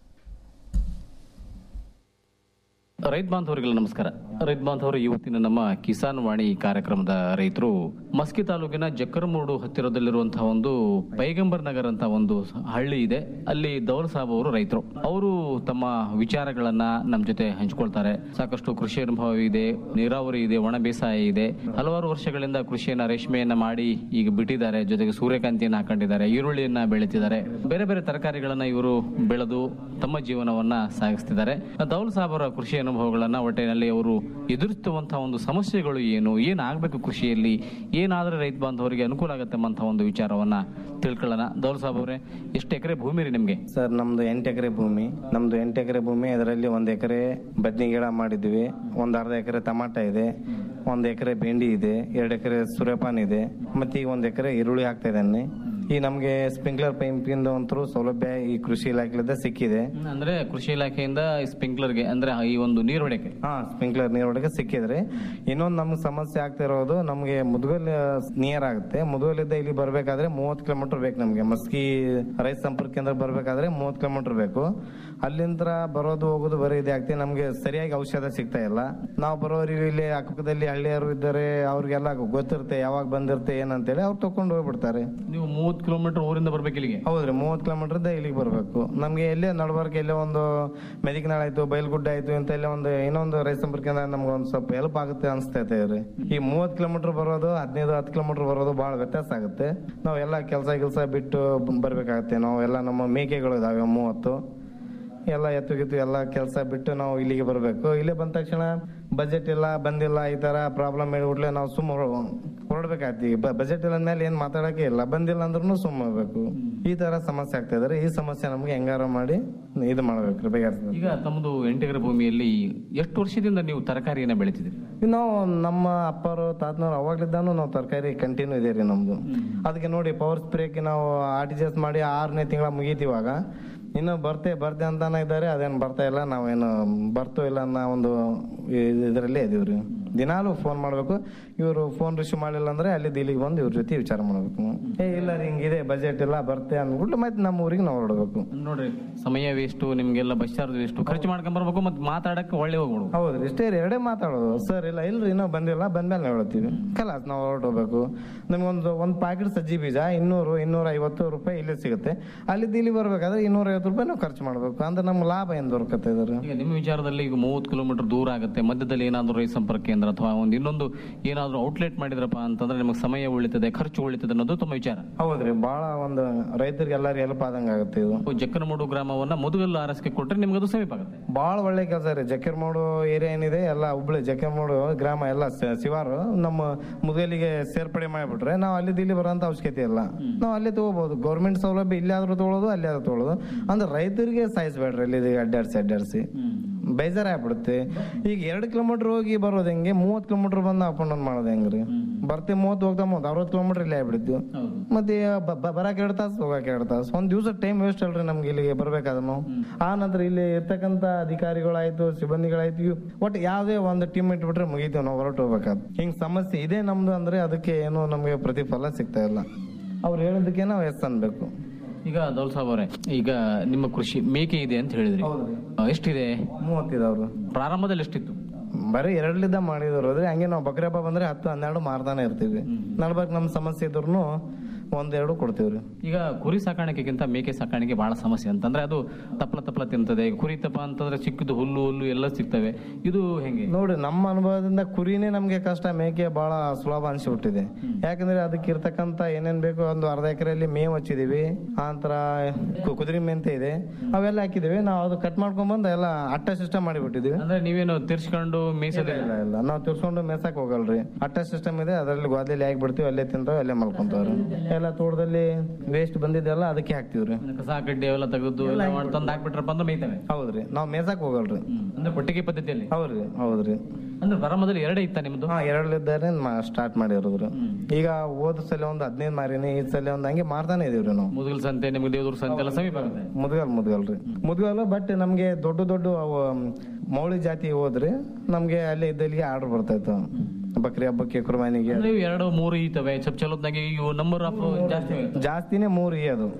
ರೈತ ಬಾಂಧವರಿಗೆಲ್ಲ ನಮಸ್ಕಾರ ರೈತ ಬಾಂಧವರು ಇವತ್ತಿನ ನಮ್ಮ ಕಿಸಾನ್ ವಾಣಿ ಕಾರ್ಯಕ್ರಮದ ರೈತರು ಮಸ್ಕಿ ತಾಲೂಕಿನ ಜಕ್ಕರಮೂಡು ಹತ್ತಿರದಲ್ಲಿರುವಂತಹ ಒಂದು ಪೈಗಂಬರ್ ನಗರ್ ಅಂತ ಒಂದು ಹಳ್ಳಿ ಇದೆ ಅಲ್ಲಿ ದೌಲ್ ಸಾಬ್ ಅವರು ರೈತರು ಅವರು ತಮ್ಮ ವಿಚಾರಗಳನ್ನ ನಮ್ಮ ಜೊತೆ ಹಂಚ್ಕೊಳ್ತಾರೆ ಸಾಕಷ್ಟು ಕೃಷಿ ಅನುಭವ ಇದೆ ನೀರಾವರಿ ಇದೆ ಒಣ ಬೇಸಾಯ ಇದೆ ಹಲವಾರು ವರ್ಷಗಳಿಂದ ಕೃಷಿಯನ್ನ ರೇಷ್ಮೆಯನ್ನ ಮಾಡಿ ಈಗ ಬಿಟ್ಟಿದ್ದಾರೆ ಜೊತೆಗೆ ಸೂರ್ಯಕಾಂತಿಯನ್ನ ಹಾಕೊಂಡಿದ್ದಾರೆ ಈರುಳ್ಳಿಯನ್ನ ಬೆಳೀತಿದ್ದಾರೆ ಬೇರೆ ಬೇರೆ ತರಕಾರಿಗಳನ್ನ ಇವರು ಬೆಳೆದು ತಮ್ಮ ಜೀವನವನ್ನ ಸಾಗಿಸ್ತಿದ್ದಾರೆ ದೌಲ್ ಸಾಬ್ ಅವರ ಕೃಷಿ ಅನುಭವಗಳನ್ನ ಒಟ್ಟಿನಲ್ಲಿ ಅವರು ಎದುರಿಸುವಂತಹ ಒಂದು ಸಮಸ್ಯೆಗಳು ಏನು ಏನಾಗಬೇಕು ಕೃಷಿಯಲ್ಲಿ ಏನಾದ್ರೆ ರೈತ ಬಾಂಧವರಿಗೆ ಅನುಕೂಲ ಆಗತ್ತೆ ಅಂತ ಒಂದು ವಿಚಾರವನ್ನ ತಿಳ್ಕೊಳ್ಳೋಣ ದೌಲ್ ಸಾಬ್ ಅವರೇ ಎಷ್ಟು ಎಕರೆ ಭೂಮಿ ರೀ ನಿಮ್ಗೆ ಸರ್ ನಮ್ದು ಎಂಟು ಎಕರೆ ಭೂಮಿ ನಮ್ದು ಎಂಟು ಎಕರೆ ಭೂಮಿ ಅದರಲ್ಲಿ ಒಂದು ಎಕರೆ ಬದ್ನಿ ಗಿಡ ಮಾಡಿದ್ವಿ ಒಂದು ಅರ್ಧ ಎಕರೆ ಟಮಾಟ ಇದೆ ಒಂದು ಎಕರೆ ಬೆಂಡಿ ಇದೆ ಎರಡು ಎಕರೆ ಸೂರ್ಯಪಾನ ಇದೆ ಮತ್ತೆ ಈಗ ಒಂದು ಎಕರೆ ಈರುಳ್ಳಿ ಹಾಕ್ತಾ ಇದ್ದಾನೆ ಈ ನಮಗೆ ಸ್ಪ್ರಿಂಕ್ಲರ್ ಪೈಪಿಂದ ಒಂಥರ ಸೌಲಭ್ಯ ಈ ಕೃಷಿ ಇಲಾಖೆಯಿಂದ ಸಿಕ್ಕಿದೆ ಅಂದ್ರೆ ಕೃಷಿ ಇಲಾಖೆಯಿಂದ ಸ್ಪ್ರಿಂಕ್ಲರ್ಗೆ ಅಂದ್ರೆ ಈ ಒಂದು ನೀರು ಹೊಡೆಕೆ ಹಾ ಸ್ಪ್ರಿಂಕ್ಲರ್ ನೀರೊಳಗೆ ಸಿಕ್ಕಿದ್ರೆ ಇನ್ನೊಂದು ನಮ್ಗೆ ಸಮಸ್ಯೆ ಆಗ್ತಾ ಇರೋದು ನಮಗೆ ಮುದ್ಗಲ್ ನಿಯರ್ ಆಗುತ್ತೆ ಮುದ್ಗಲಿಂದ ಇಲ್ಲಿ ಬರ್ಬೇಕಾದ್ರೆ ಮೂವತ್ತು ಕಿಲೋಮೀಟರ್ ಬೇಕು ನಮಗೆ ಮಸ್ಕಿ ರೈತ ಸಂಪರ್ಕ ಕೇಂದ್ರ ಬರ್ಬೇಕಾದ್ರೆ ಮೂವತ್ತು ಕಿಲೋಮೀಟರ್ ಬೇಕು ಅಲ್ಲಿಂದ ಬರೋದು ಹೋಗೋದು ಬರೀ ಇದೆ ಆಗ್ತದೆ ನಮಗೆ ಸರಿಯಾಗಿ ಔಷಧ ಸಿಗ್ತಾ ಇಲ್ಲ ನಾವು ಬರೋರಿಗೆ ಇಲ್ಲಿ ಅಕ್ಕಪಕ್ಕದಲ್ಲಿ ಹಳ್ಳಿಯರು ಇದ್ದಾರೆ ಅವ್ರಿಗೆಲ್ಲ ಗೊತ್ತಿರುತ್ತೆ ಯಾವಾಗ ಬಂದಿರುತ್ತೆ ಏನಂತೇಳಿ ಅವ್ರು ತಕೊಂಡು ಹೋಗ್ಬಿಡ್ತಾರೆ ನೀವು ಮೂವತ್ತು ಕಿಲೋಮೀಟರ್ ಊರಿಂದ ಬರ್ಬೇಕು ಇಲ್ಲಿಗೆ ಹೌದ್ರಿ ಮೂವತ್ತು ಕಿಲೋಮೀಟರ್ ಇಲ್ಲಿಗೆ ಬರಬೇಕು ನಮಗೆ ಎಲ್ಲೇ ನಡಬರ್ಕ ಎಲ್ಲೇ ಒಂದು ಮೆದಿಕನಾಳ್ ಆಯ್ತು ಬೈಲ್ಗುಡ್ಡ ಆಯ್ತು ಅಂತ ಎಲ್ಲೇ ಒಂದು ಇನ್ನೊಂದು ರೈತ ಸಂಪರ್ಕ ಕೇಂದ್ರ ನಮ್ಗೆ ಒಂದು ಸ್ವಲ್ಪ ಹೆಲ್ಪ್ ಆಗುತ್ತೆ ಅನ್ಸ್ತೈತೆ ರೀ ಈ ಮೂವತ್ತು ಕಿಲೋಮೀಟರ್ ಬರೋದು ಹದಿನೈದು ಹತ್ತು ಕಿಲೋಮೀಟರ್ ಬರೋದು ಬಹಳ ವ್ಯತ್ಯಾಸ ಆಗುತ್ತೆ ನಾವು ಎಲ್ಲ ಕೆಲಸ ಕೆಲಸ ಬಿಟ್ಟು ಬರ್ಬೇಕಾಗತ್ತೆ ನಾವು ಎಲ್ಲ ನಮ್ಮ ಮೇಕೆಗಳು ಇದಾವೆ ಮೂವತ್ತು ಎಲ್ಲ ಎತ್ತು ಗಿತ್ತು ಎಲ್ಲ ಕೆಲಸ ಬಿಟ್ಟು ನಾವು ಇಲ್ಲಿಗೆ ಬರಬೇಕು ಇಲ್ಲಿ ಬಂದ ತಕ್ಷಣ ಬಜೆಟ್ ಇಲ್ಲ ಬಂದಿಲ್ಲ ಈ ತರ ಪ್ರಾಬ್ಲಮ್ ಹೇಳ್ಬಿಟ್ಲೆ ನಾವು ಸುಮ್ಮ ಹೊರಡ್ಬೇಕಾಗ್ತಿ ಬಜೆಟ್ ಇಲ್ಲ ಅಂದ್ಮೇಲೆ ಏನ್ ಮಾತಾಡಕ್ಕೆ ಇಲ್ಲ ಬಂದಿಲ್ಲ ಅಂದ್ರೂ ಸುಮ್ಮ ಹೋಗ್ಬೇಕು ಈ ತರ ಸಮಸ್ಯೆ ಆಗ್ತಾ ಇದಾರೆ ಈ ಸಮಸ್ಯೆ ನಮ್ಗೆ ಹೆಂಗಾರ ಮಾಡಿ ಇದು ಮಾಡ್ಬೇಕ್ರಿ ಬಗೆಹರಿಸ್ಬೇಕು ಈಗ ತಮ್ಮದು ಎಂಟು ಎಕರೆ ಭೂಮಿಯಲ್ಲಿ ಎಷ್ಟು ವರ್ಷದಿಂದ ನೀವು ತರಕಾರಿಯನ್ನ ಬೆಳಿತಿದ್ರಿ ನಾವು ನಮ್ಮ ಅಪ್ಪರು ತಾತನವ್ರು ಅವಾಗ್ಲಿದ್ದಾನು ನಾವು ತರಕಾರಿ ಕಂಟಿನ್ಯೂ ಇದೆ ರೀ ನಮ್ದು ಅದಕ್ಕೆ ನೋಡಿ ಪವರ್ ಸ್ಪ್ರೇಗೆ ನಾವು ಆರ್ ಟಿ ಜಿ ಎಸ್ ಮಾಡಿ ಆರನೇ ತಿಂಗಳ ಮುಗೀತಿವಾಗ ಇನ್ನು ಬರ್ತೆ ಬರ್ತೆ ಅಂತಾನೆ ಇದ್ದಾರೆ ಅದೇನು ಬರ್ತಾ ಇಲ್ಲ ನಾವೇನು ಬರ್ತೋ ಇಲ್ಲ ಅನ್ನೋ ಒಂದು ಇದರಲ್ಲೇ ಇದೀವಿ ರೀ ದಿನಾಲು ಫೋನ್ ಮಾಡ್ಬೇಕು ಇವರು ಫೋನ್ ರಿಸೀವ್ ಮಾಡಿಲ್ಲ ಅಂದ್ರೆ ಅಲ್ಲಿ ಇಲ್ಲಿಗೆ ಬಂದು ಇವ್ರ ಜೊತೆ ವಿಚಾರ ಮಾಡ್ಬೇಕು ಏ ಇಲ್ಲ ರೀ ಹಿಂಗಿದೆ ಬಜೆಟ್ ಇಲ್ಲ ಬರ್ತೆ ಅಂದ್ಬಿಟ್ಟು ಮತ್ತೆ ನಮ್ಮ ಊರಿಗೆ ನಾವು ಹೊರಡ್ಬೇಕು ನೋಡ್ರಿ ಸಮಯ ವೇಸ್ಟು ನಿಮ್ಗೆಲ್ಲ ಬಸ್ ಚಾರ್ಜ್ ವೇಸ್ಟು ಖರ್ಚು ಮಾಡ್ಕೊಂಡ್ ಬರ್ಬೇಕು ಮತ್ತೆ ಮಾತಾಡಕ್ಕೆ ಒಳ್ಳೆ ಹೋಗ್ಬಿಡು ಹೌದ್ರಿ ಇಷ್ಟೇ ರೀ ಎರಡೇ ಮಾತಾಡೋದು ಸರ್ ಇಲ್ಲ ಇಲ್ರಿ ಇನ್ನೂ ಬಂದಿಲ್ಲ ಬಂದ್ಮೇಲೆ ನಾವು ಹೇಳ್ತೀವಿ ಕಲಾಸ್ ನಾವು ಹೊರಟೋಗ್ಬೇಕು ನಮ್ಗೊಂದು ಒಂದು ಪ್ಯಾಕೆಟ್ ಸಜ್ಜಿ ಬೀಜ ಇನ್ನೂರು ಇನ್ನೂರ ಐವತ್ತು ರೂಪಾಯಿ ಇಲ್ಲಿ ಸಿಗುತ್ತೆ ಅಲ್ಲಿದ್ದು ಇಲ್ಲಿ ಬರ್ಬೇಕಾದ್ರೆ ಇನ್ನೂರ ಐವತ್ತು ರೂಪಾಯಿ ನಾವು ಖರ್ಚು ಮಾಡ್ಬೇಕು ಅಂದ್ರೆ ನಮ್ಗೆ ಲಾಭ ಏನ್ ದೊರಕತ್ತೆ ಇದ್ರ ಈಗ ನಿಮ್ಮ ವಿಚಾರದಲ್ಲಿ ಈಗ ಮೂವತ್ತು ಕಿಲೋಮೀಟರ್ ದೂರ ಆಗುತ್ತೆ ಮಧ್ಯದಲ್ಲಿ ಏನಾದರೂ ರೈತ ಸಂಪರ್ಕ ಕೇಂದ್ರ ಅಥವಾ ಒಂದು ಇನ್ನೊಂದು ಏನಾದರೂ ಔಟ್ಲೆಟ್ ಮಾಡಿದ್ರಪ್ಪ ಅಂತಂದ್ರೆ ನಿಮಗೆ ಸಮಯ ಉಳಿತದೆ ಖರ್ಚು ಉಳಿತದೆ ಅನ್ನೋದು ತಮ್ಮ ವಿಚಾರ ಹೌದ್ರಿ ಬಹಳ ಒಂದು ರೈತರಿಗೆ ಎಲ್ಲರಿಗೂ ಹೆಲ್ಪ್ ಆದಂಗ ಆಗುತ್ತೆ ಇದು ಜಕ್ಕನಮೂಡು ಗ್ರಾಮವನ್ನ ಮುದುಗಲ್ಲು ಆರಸ್ಕೆ ಕೊಟ್ಟರೆ ನಿಮ್ಗೆ ಅದು ಸಮೀಪ ಆಗುತ್ತೆ ಬಹಳ ಒಳ್ಳೆ ಕೆಲಸ ರೀ ಜಕ್ಕರ್ಮೋಡು ಏರಿಯಾ ಏನಿದೆ ಎಲ್ಲ ಹುಬ್ಳಿ ಜಕ್ಕರ್ಮೋಡು ಗ್ರಾಮ ಎಲ್ಲ ಸ- ಶಿವಾರು ನಮ್ಮ ಮುದಲಿಗೆ ಸೇರ್ಪಡೆ ಮಾಡಿಬಿಟ್ರೆ ನಾವು ಅಲ್ಲಿ ಇಲ್ಲಿ ಬರೋಂತ ಅವಶ್ಯಕತೆ ಇಲ್ಲ ನಾವು ಅಲ್ಲೇ ತಗೋಬಹುದು ಗೌರ್ಮೆಂಟ್ ಸೌಲಭ್ಯ ಇಲ್ಲಿ ಆದ್ರೂ ತಗೊಳ್ಳೋದು ಅಲ್ಲಿ ಆದ್ರೂ ತಗೊಳ್ಳೋದು ಅಂದ್ರೆ ರೈತರಿಗೆ ಸಾಯಿಸ್ಬೇಡ್ರಿ ಇಲ್ಲಿ ಅಡ್ಡಾಡ್ಸಿ ಅಡ್ಡಾಡ್ಸಿ ಬೇಜಾರ್ ಆಗ್ಬಿಡುತ್ತೆ ಈಗ ಎರಡು ಕಿಲೋಮೀಟರ್ ಹೋಗಿ ಬರೋದು ಹೆಂಗೆ ಮೂವತ್ತು ಕಿಲೋಮೀಟರ್ ಬಂದು ಅಪ್ ಅಂಡ್ ಡೌನ್ ಮಾಡೋದು ಹೆಂಗ್ರಿ ಬರ್ತೀವಿ ಮೂವತ್ತು ಹೋಗ್ತಾ ಮೂವತ್ತು ಅರವತ್ತು ಕಿಲೋಮೀಟರ್ ಇಲ್ಲೇ ಆಗ್ಬಿಡ್ತೀವಿ ಮತ್ತೆ ಬ- ಬ- ಬರಕ್ ಎರಡು ತಾಸು ಹೋಗಕ್ ಎರಡು ತಾಸು ಒಂದ್ ದಿವಸ ಟೈಮ್ ವೇಸ್ಟ್ ಅಲ್ರಿ ನಮ್ಗೆ ಇಲ್ಲಿಗೆ ಬರ್ಬೇಕಾದ್ರೆ ನಾವು ಆ ನಂತರ ಇಲ್ಲಿ ಇರ್ತಕ್ಕಂತ ಅಧಿಕಾರಿಗಳಾಯ್ತು ಸಿಬ್ಬಂದಿಗಳಾಯ್ತು ಇವ್- ಒಟ್ಟು ಯಾವ್ದೇ ಒಂದು ಟೀಮ್ ಇಟ್ಬಿಟ್ರೆ ಮುಗೀತೀವಿ ನಾವು ಹೊರಟು ಹೋಗ್ಬೇಕಾದ್ ಹಿಂಗ್ ಸಮಸ್ಯೆ ಇದೆ ನಮ್ದು ಅಂದ್ರೆ ಅದಕ್ಕೆ ಏನು ನಮಗೆ ಪ್ರತಿಫಲ ಸಿಗ್ತಾ ಇಲ್ಲ ಅವ್ರು ಹೇಳೋದಕ್ಕೆ ನಾವು ಎಸ್ ಅನ್ಬೇಕು ಈಗ ದೌಲ್ ಸಾಬ್ ಅವರೇ ಈಗ ನಿಮ್ಮ ಕೃಷಿ ಮೇಕೆ ಇದೆ ಅಂತ ಹೇಳಿದ್ರಿ ಆ, ಎಷ್ಟಿದೆ ಮೂವತ್ತಿದವ್ರು ಪ್ರಾರಂಭದಲ್ಲಿ ಎಷ್ಟಿತ್ತು ಬರೀ ಎರಡ್ಲಿದ್ದ ಮಾಡಿದ್ರು ಅದ್ರೆ ಹಂಗೆ ನಾವು ಬಕ್ರಿ ಹಬ್ಬ ಬಂದ್ರೆ ಹತ್ತು ಹನ್ನೆರಡು ಮಾರ್ತಾನೆ ಇರ್ತೀವಿ ನಡ್ಬೇಕು ನಮ್ ಸಮಸ್ಯೆ ಇದ್ರು ಒಂದೆರಡು ಕೊಡ್ತೀವ್ರಿ ಈಗ ಕುರಿ ಸಾಕಾಣಿಕೆಗಿಂತ ಮೇಕೆ ಸಾಕಾಣಿಕೆ ಬಹಳ ಸಮಸ್ಯೆ ಅಂತಂದ್ರೆ ಅದು ತಪ್ಪಲ ತಪ್ಪಲ ತಿಂತದೆ ಕುರಿ ತಪ್ಪ ಅಂತಂದ್ರೆ ಚಿಕ್ಕದು ಹುಲ್ಲು ಹುಲ್ಲು ಎಲ್ಲ ಸಿಗ್ತವೆ ಇದು ಹೆಂಗೆ ನೋಡಿ ನಮ್ಮ ಅನುಭವದಿಂದ ಕುರಿನೇ ನಮ್ಗೆ ಕಷ್ಟ ಮೇಕೆ ಬಹಳ ಸುಲಭ ಅನ್ಸಿಬಿಟ್ಟಿದೆ ಯಾಕಂದ್ರೆ ಅದಕ್ಕೆ ಇರ್ತಕ್ಕಂತ ಏನೇನ್ ಬೇಕು ಒಂದು ಅರ್ಧ ಎಕರೆಯಲ್ಲಿ ಮೇವ್ ಹಚ್ಚಿದೀವಿ ಆಂತರ ಕು- ಕುದುರೆ ಮೆಂತೆ ಇದೆ ಅವೆಲ್ಲ ಹಾಕಿದೀವಿ ನಾವು ಅದು ಕಟ್ ಮಾಡ್ಕೊಂಡ್ ಬಂದು ಎಲ್ಲ ಅಟ್ಟ ಸಿಸ್ಟಮ್ ಮಾಡಿಬಿಟ್ಟಿದೀವಿ ಅಂದ್ರೆ ನೀವೇನು ತಿರ್ಸ್ಕೊಂಡು ಮೇಯಿಸೋದೇ ಇಲ್ಲ ಇಲ್ಲ ನಾವು ತಿರ್ಸ್ಕೊಂಡು ಮೇಸಕ್ ಹೋಗಲ್ರಿ ಅಟ್ಟ ಸಿಸ್ಟಮ್ ಇದೆ ಅದರಲ್ಲಿ ಗೋದಲ್ಲಿ ಹಾಕಿ ಬಿಡ್ತೀವಿ ಅಲ್ಲೇ ತಿಂತಾವ ಅಲ್ಲೇ ಮಲ್ಕೊಂತಾವ್ರಿ ಎಲ್ಲ ತೋಟದಲ್ಲಿ ವೇಸ್ಟ್ ಬಂದಿದ್ದೆಲ್ಲ ಅದಕ್ಕೆ ಹಾಕ್ತಿವ್ರಿ ಕಸ ಕಡ್ಡಿ ಅವೆಲ್ಲ ತೆಗೆದು ಎಲ್ಲ ಮಾಡಿ ತಂದು ಹಾಕ್ಬಿಟ್ರಪ್ಪ ಅಂದ್ರೆ ಮೇಯ್ತವೆ ಹೌದ್ರಿ ನಾವ್ ಮೇಸಕ್ ಹೋಗಲ್ರಿ ಅಂದ್ರೆ ಕೊಟ್ಟಿಗೆ ಪದ್ಧತಿಯಲ್ಲಿ ಹೌದ್ರಿ ಹೌದ್ರಿ ಅಂದ್ರೆ ಪ್ರಾರಂಭದಲ್ಲಿ ಎರಡೇ ಇತ್ತ ನಿಮ್ದು ಹಾ ಎರಡಲಿದ್ದಾರೆ ಸ್ಟಾರ್ಟ್ ಮಾಡಿರೋದ್ರು ಈಗ ಹೋದ ಸಲ ಒಂದು ಹದಿನೈದು ಮಾರಿನಿ ಈ ಸಲ ಒಂದ್ ಹಂಗೆ ಮಾರ್ತಾನೆ ಇದೀವ್ರಿ ನಾವು ಮುದುಗಲ್ ಸಂತೆ ನಿಮ್ಗೆ ದೇವ್ರ ಸಂತೆ ಎಲ್ಲ ಸಮೀಪ ಆಗುತ್ತೆ ಮುದ್ಗಲ್ ಮುದ್ಗಲ್ರಿ ಮುದ್ಗಲ್ ಬಟ್ ನಮ್ಗೆ ದೊಡ್ಡ ದೊಡ್ಡ ಅವು ಮೌಳಿ ಜಾತಿ ಹೋದ್ರಿ ನಮ್ಗೆ ಅಲ್ಲೇ ಇದ್ದಲ್ಲಿಗೆ ಆರ್ಡರ್ ಬರ್ತಾ ಇತ್ತು ಬಕ್ರಿ ಹಬ್ಬಕ್ಕೆ ಕುರ್ಬಾನಿಗೆ ಅಂದ್ರೆ ಇವು ಎರಡು ಮೂರು ಈತವೆ ಚಪ್ ಚಲೋದ್ನಾಗೆ ಇವು ನಂಬರ್ ಆಫ್ ಜಾಸ್ತಿ ಇವೆ. ಜಾಸ್ತಿನೇ ಮೂರು ಈ ಅದು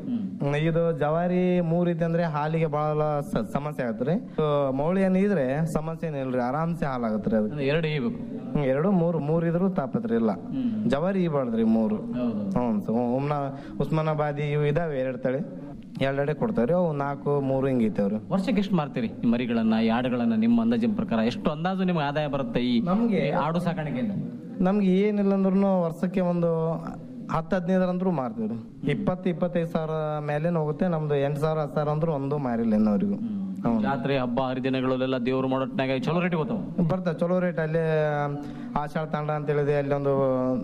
ಹ್ಮ್, ಇದು ಜವಾರಿ ಮೂರ್ ಐತಿ ಅಂದ್ರೆ ಹಾಲಿಗೆ ಬಹಳ ಸ- ಸಮಸ್ಯೆ ಆಗತ್ರಿ ಸೊ, ಮೌಳಿ ಏನ್ ಇದ್ರೆ ಸಮಸ್ಯೆ ಏನಿಲ್ರಿ ಆರಾಮ್ಸೆ ಹಾಲ್ ಆಗತ್ರಿ ಅದು ಎರಡು ಈಬೇಕು ಎರಡು ಮೂರು ಮೂರ್ ಇದ್ರು ತಾಪತ್ರಿ ಇಲ್ಲ ಜವಾರಿ ಈಬಾರ್ದ್ರಿ ಮೂರು ಹ್ಮ್ ಸೊ, ಉಮ್ನ ಉಸ್ಮಾನಾಬಾದಿ ಇವು ಇದಾವೆ ಎರಡ್ ತಳಿ ಎರಡೆರಡೆ ಕೊಡ್ತಾವ್ರಿ ಅವು ನಾಲ್ಕು ಮೂರು ಹಿಂಗಿತ್ತವ್ರಿ ವರ್ಷಕ್ಕೆ ಎಷ್ಟು ಮಾರ್ತೀರಿ ಈ ಮರಿಗಳನ್ನ ಈ ಆಡುಗಳನ್ನ ನಿಮ್ಮ ಅಂದಾಜಿನ ಪ್ರಕಾರ ಎಷ್ಟು ಅಂದಾಜು ನಿಮ್ಗೆ ಆದಾಯ ಬರುತ್ತೆ ಈ ಈ ಆಡು ಸಾಕಾಣಿಕೆಯಿಂದ ನಮ್ಗೆ ಏನಿಲ್ಲ ಅಂದ್ರೂ ವರ್ಷಕ್ಕೆ ಒಂದು ಹತ್ತು ಹದಿನೈದರ ಅಂದ್ರೂ ಮಾರ್ತೀವ್ರಿ ಇಪ್ಪತ್ತು ಇಪ್ಪತ್ತೈದು ಸಾವಿರ ಮೇಲೆ ಹೋಗುತ್ತೆ ನಮ್ದು ಎಂಟು ಸಾವಿರ ಹತ್ತು ಸಾವಿರ ಅಂದ್ರೂ ಒಂದು ಮಾರಿಲ್ಲ ಇನ್ನವರಿಗೂ ಜಾತ್ರೆ ಹಬ್ಬ ಹರಿದಿನಗಳಲ್ಲೆಲ್ಲ ದೇವ್ರು ಮಾಡೋಟ್ನಾಗ ಚಲೋ ರೇಟಿಗೆ ಹೋಗ್ತಾವ ಬರ್ತಾವ ಚಲೋ ರೇಟ್ ಅಲ್ಲೇ ಆಷಾಢ ತಾಂಡ ಅಂತ ಹೇಳಿದೆ ಅಲ್ಲಿ ಒಂದು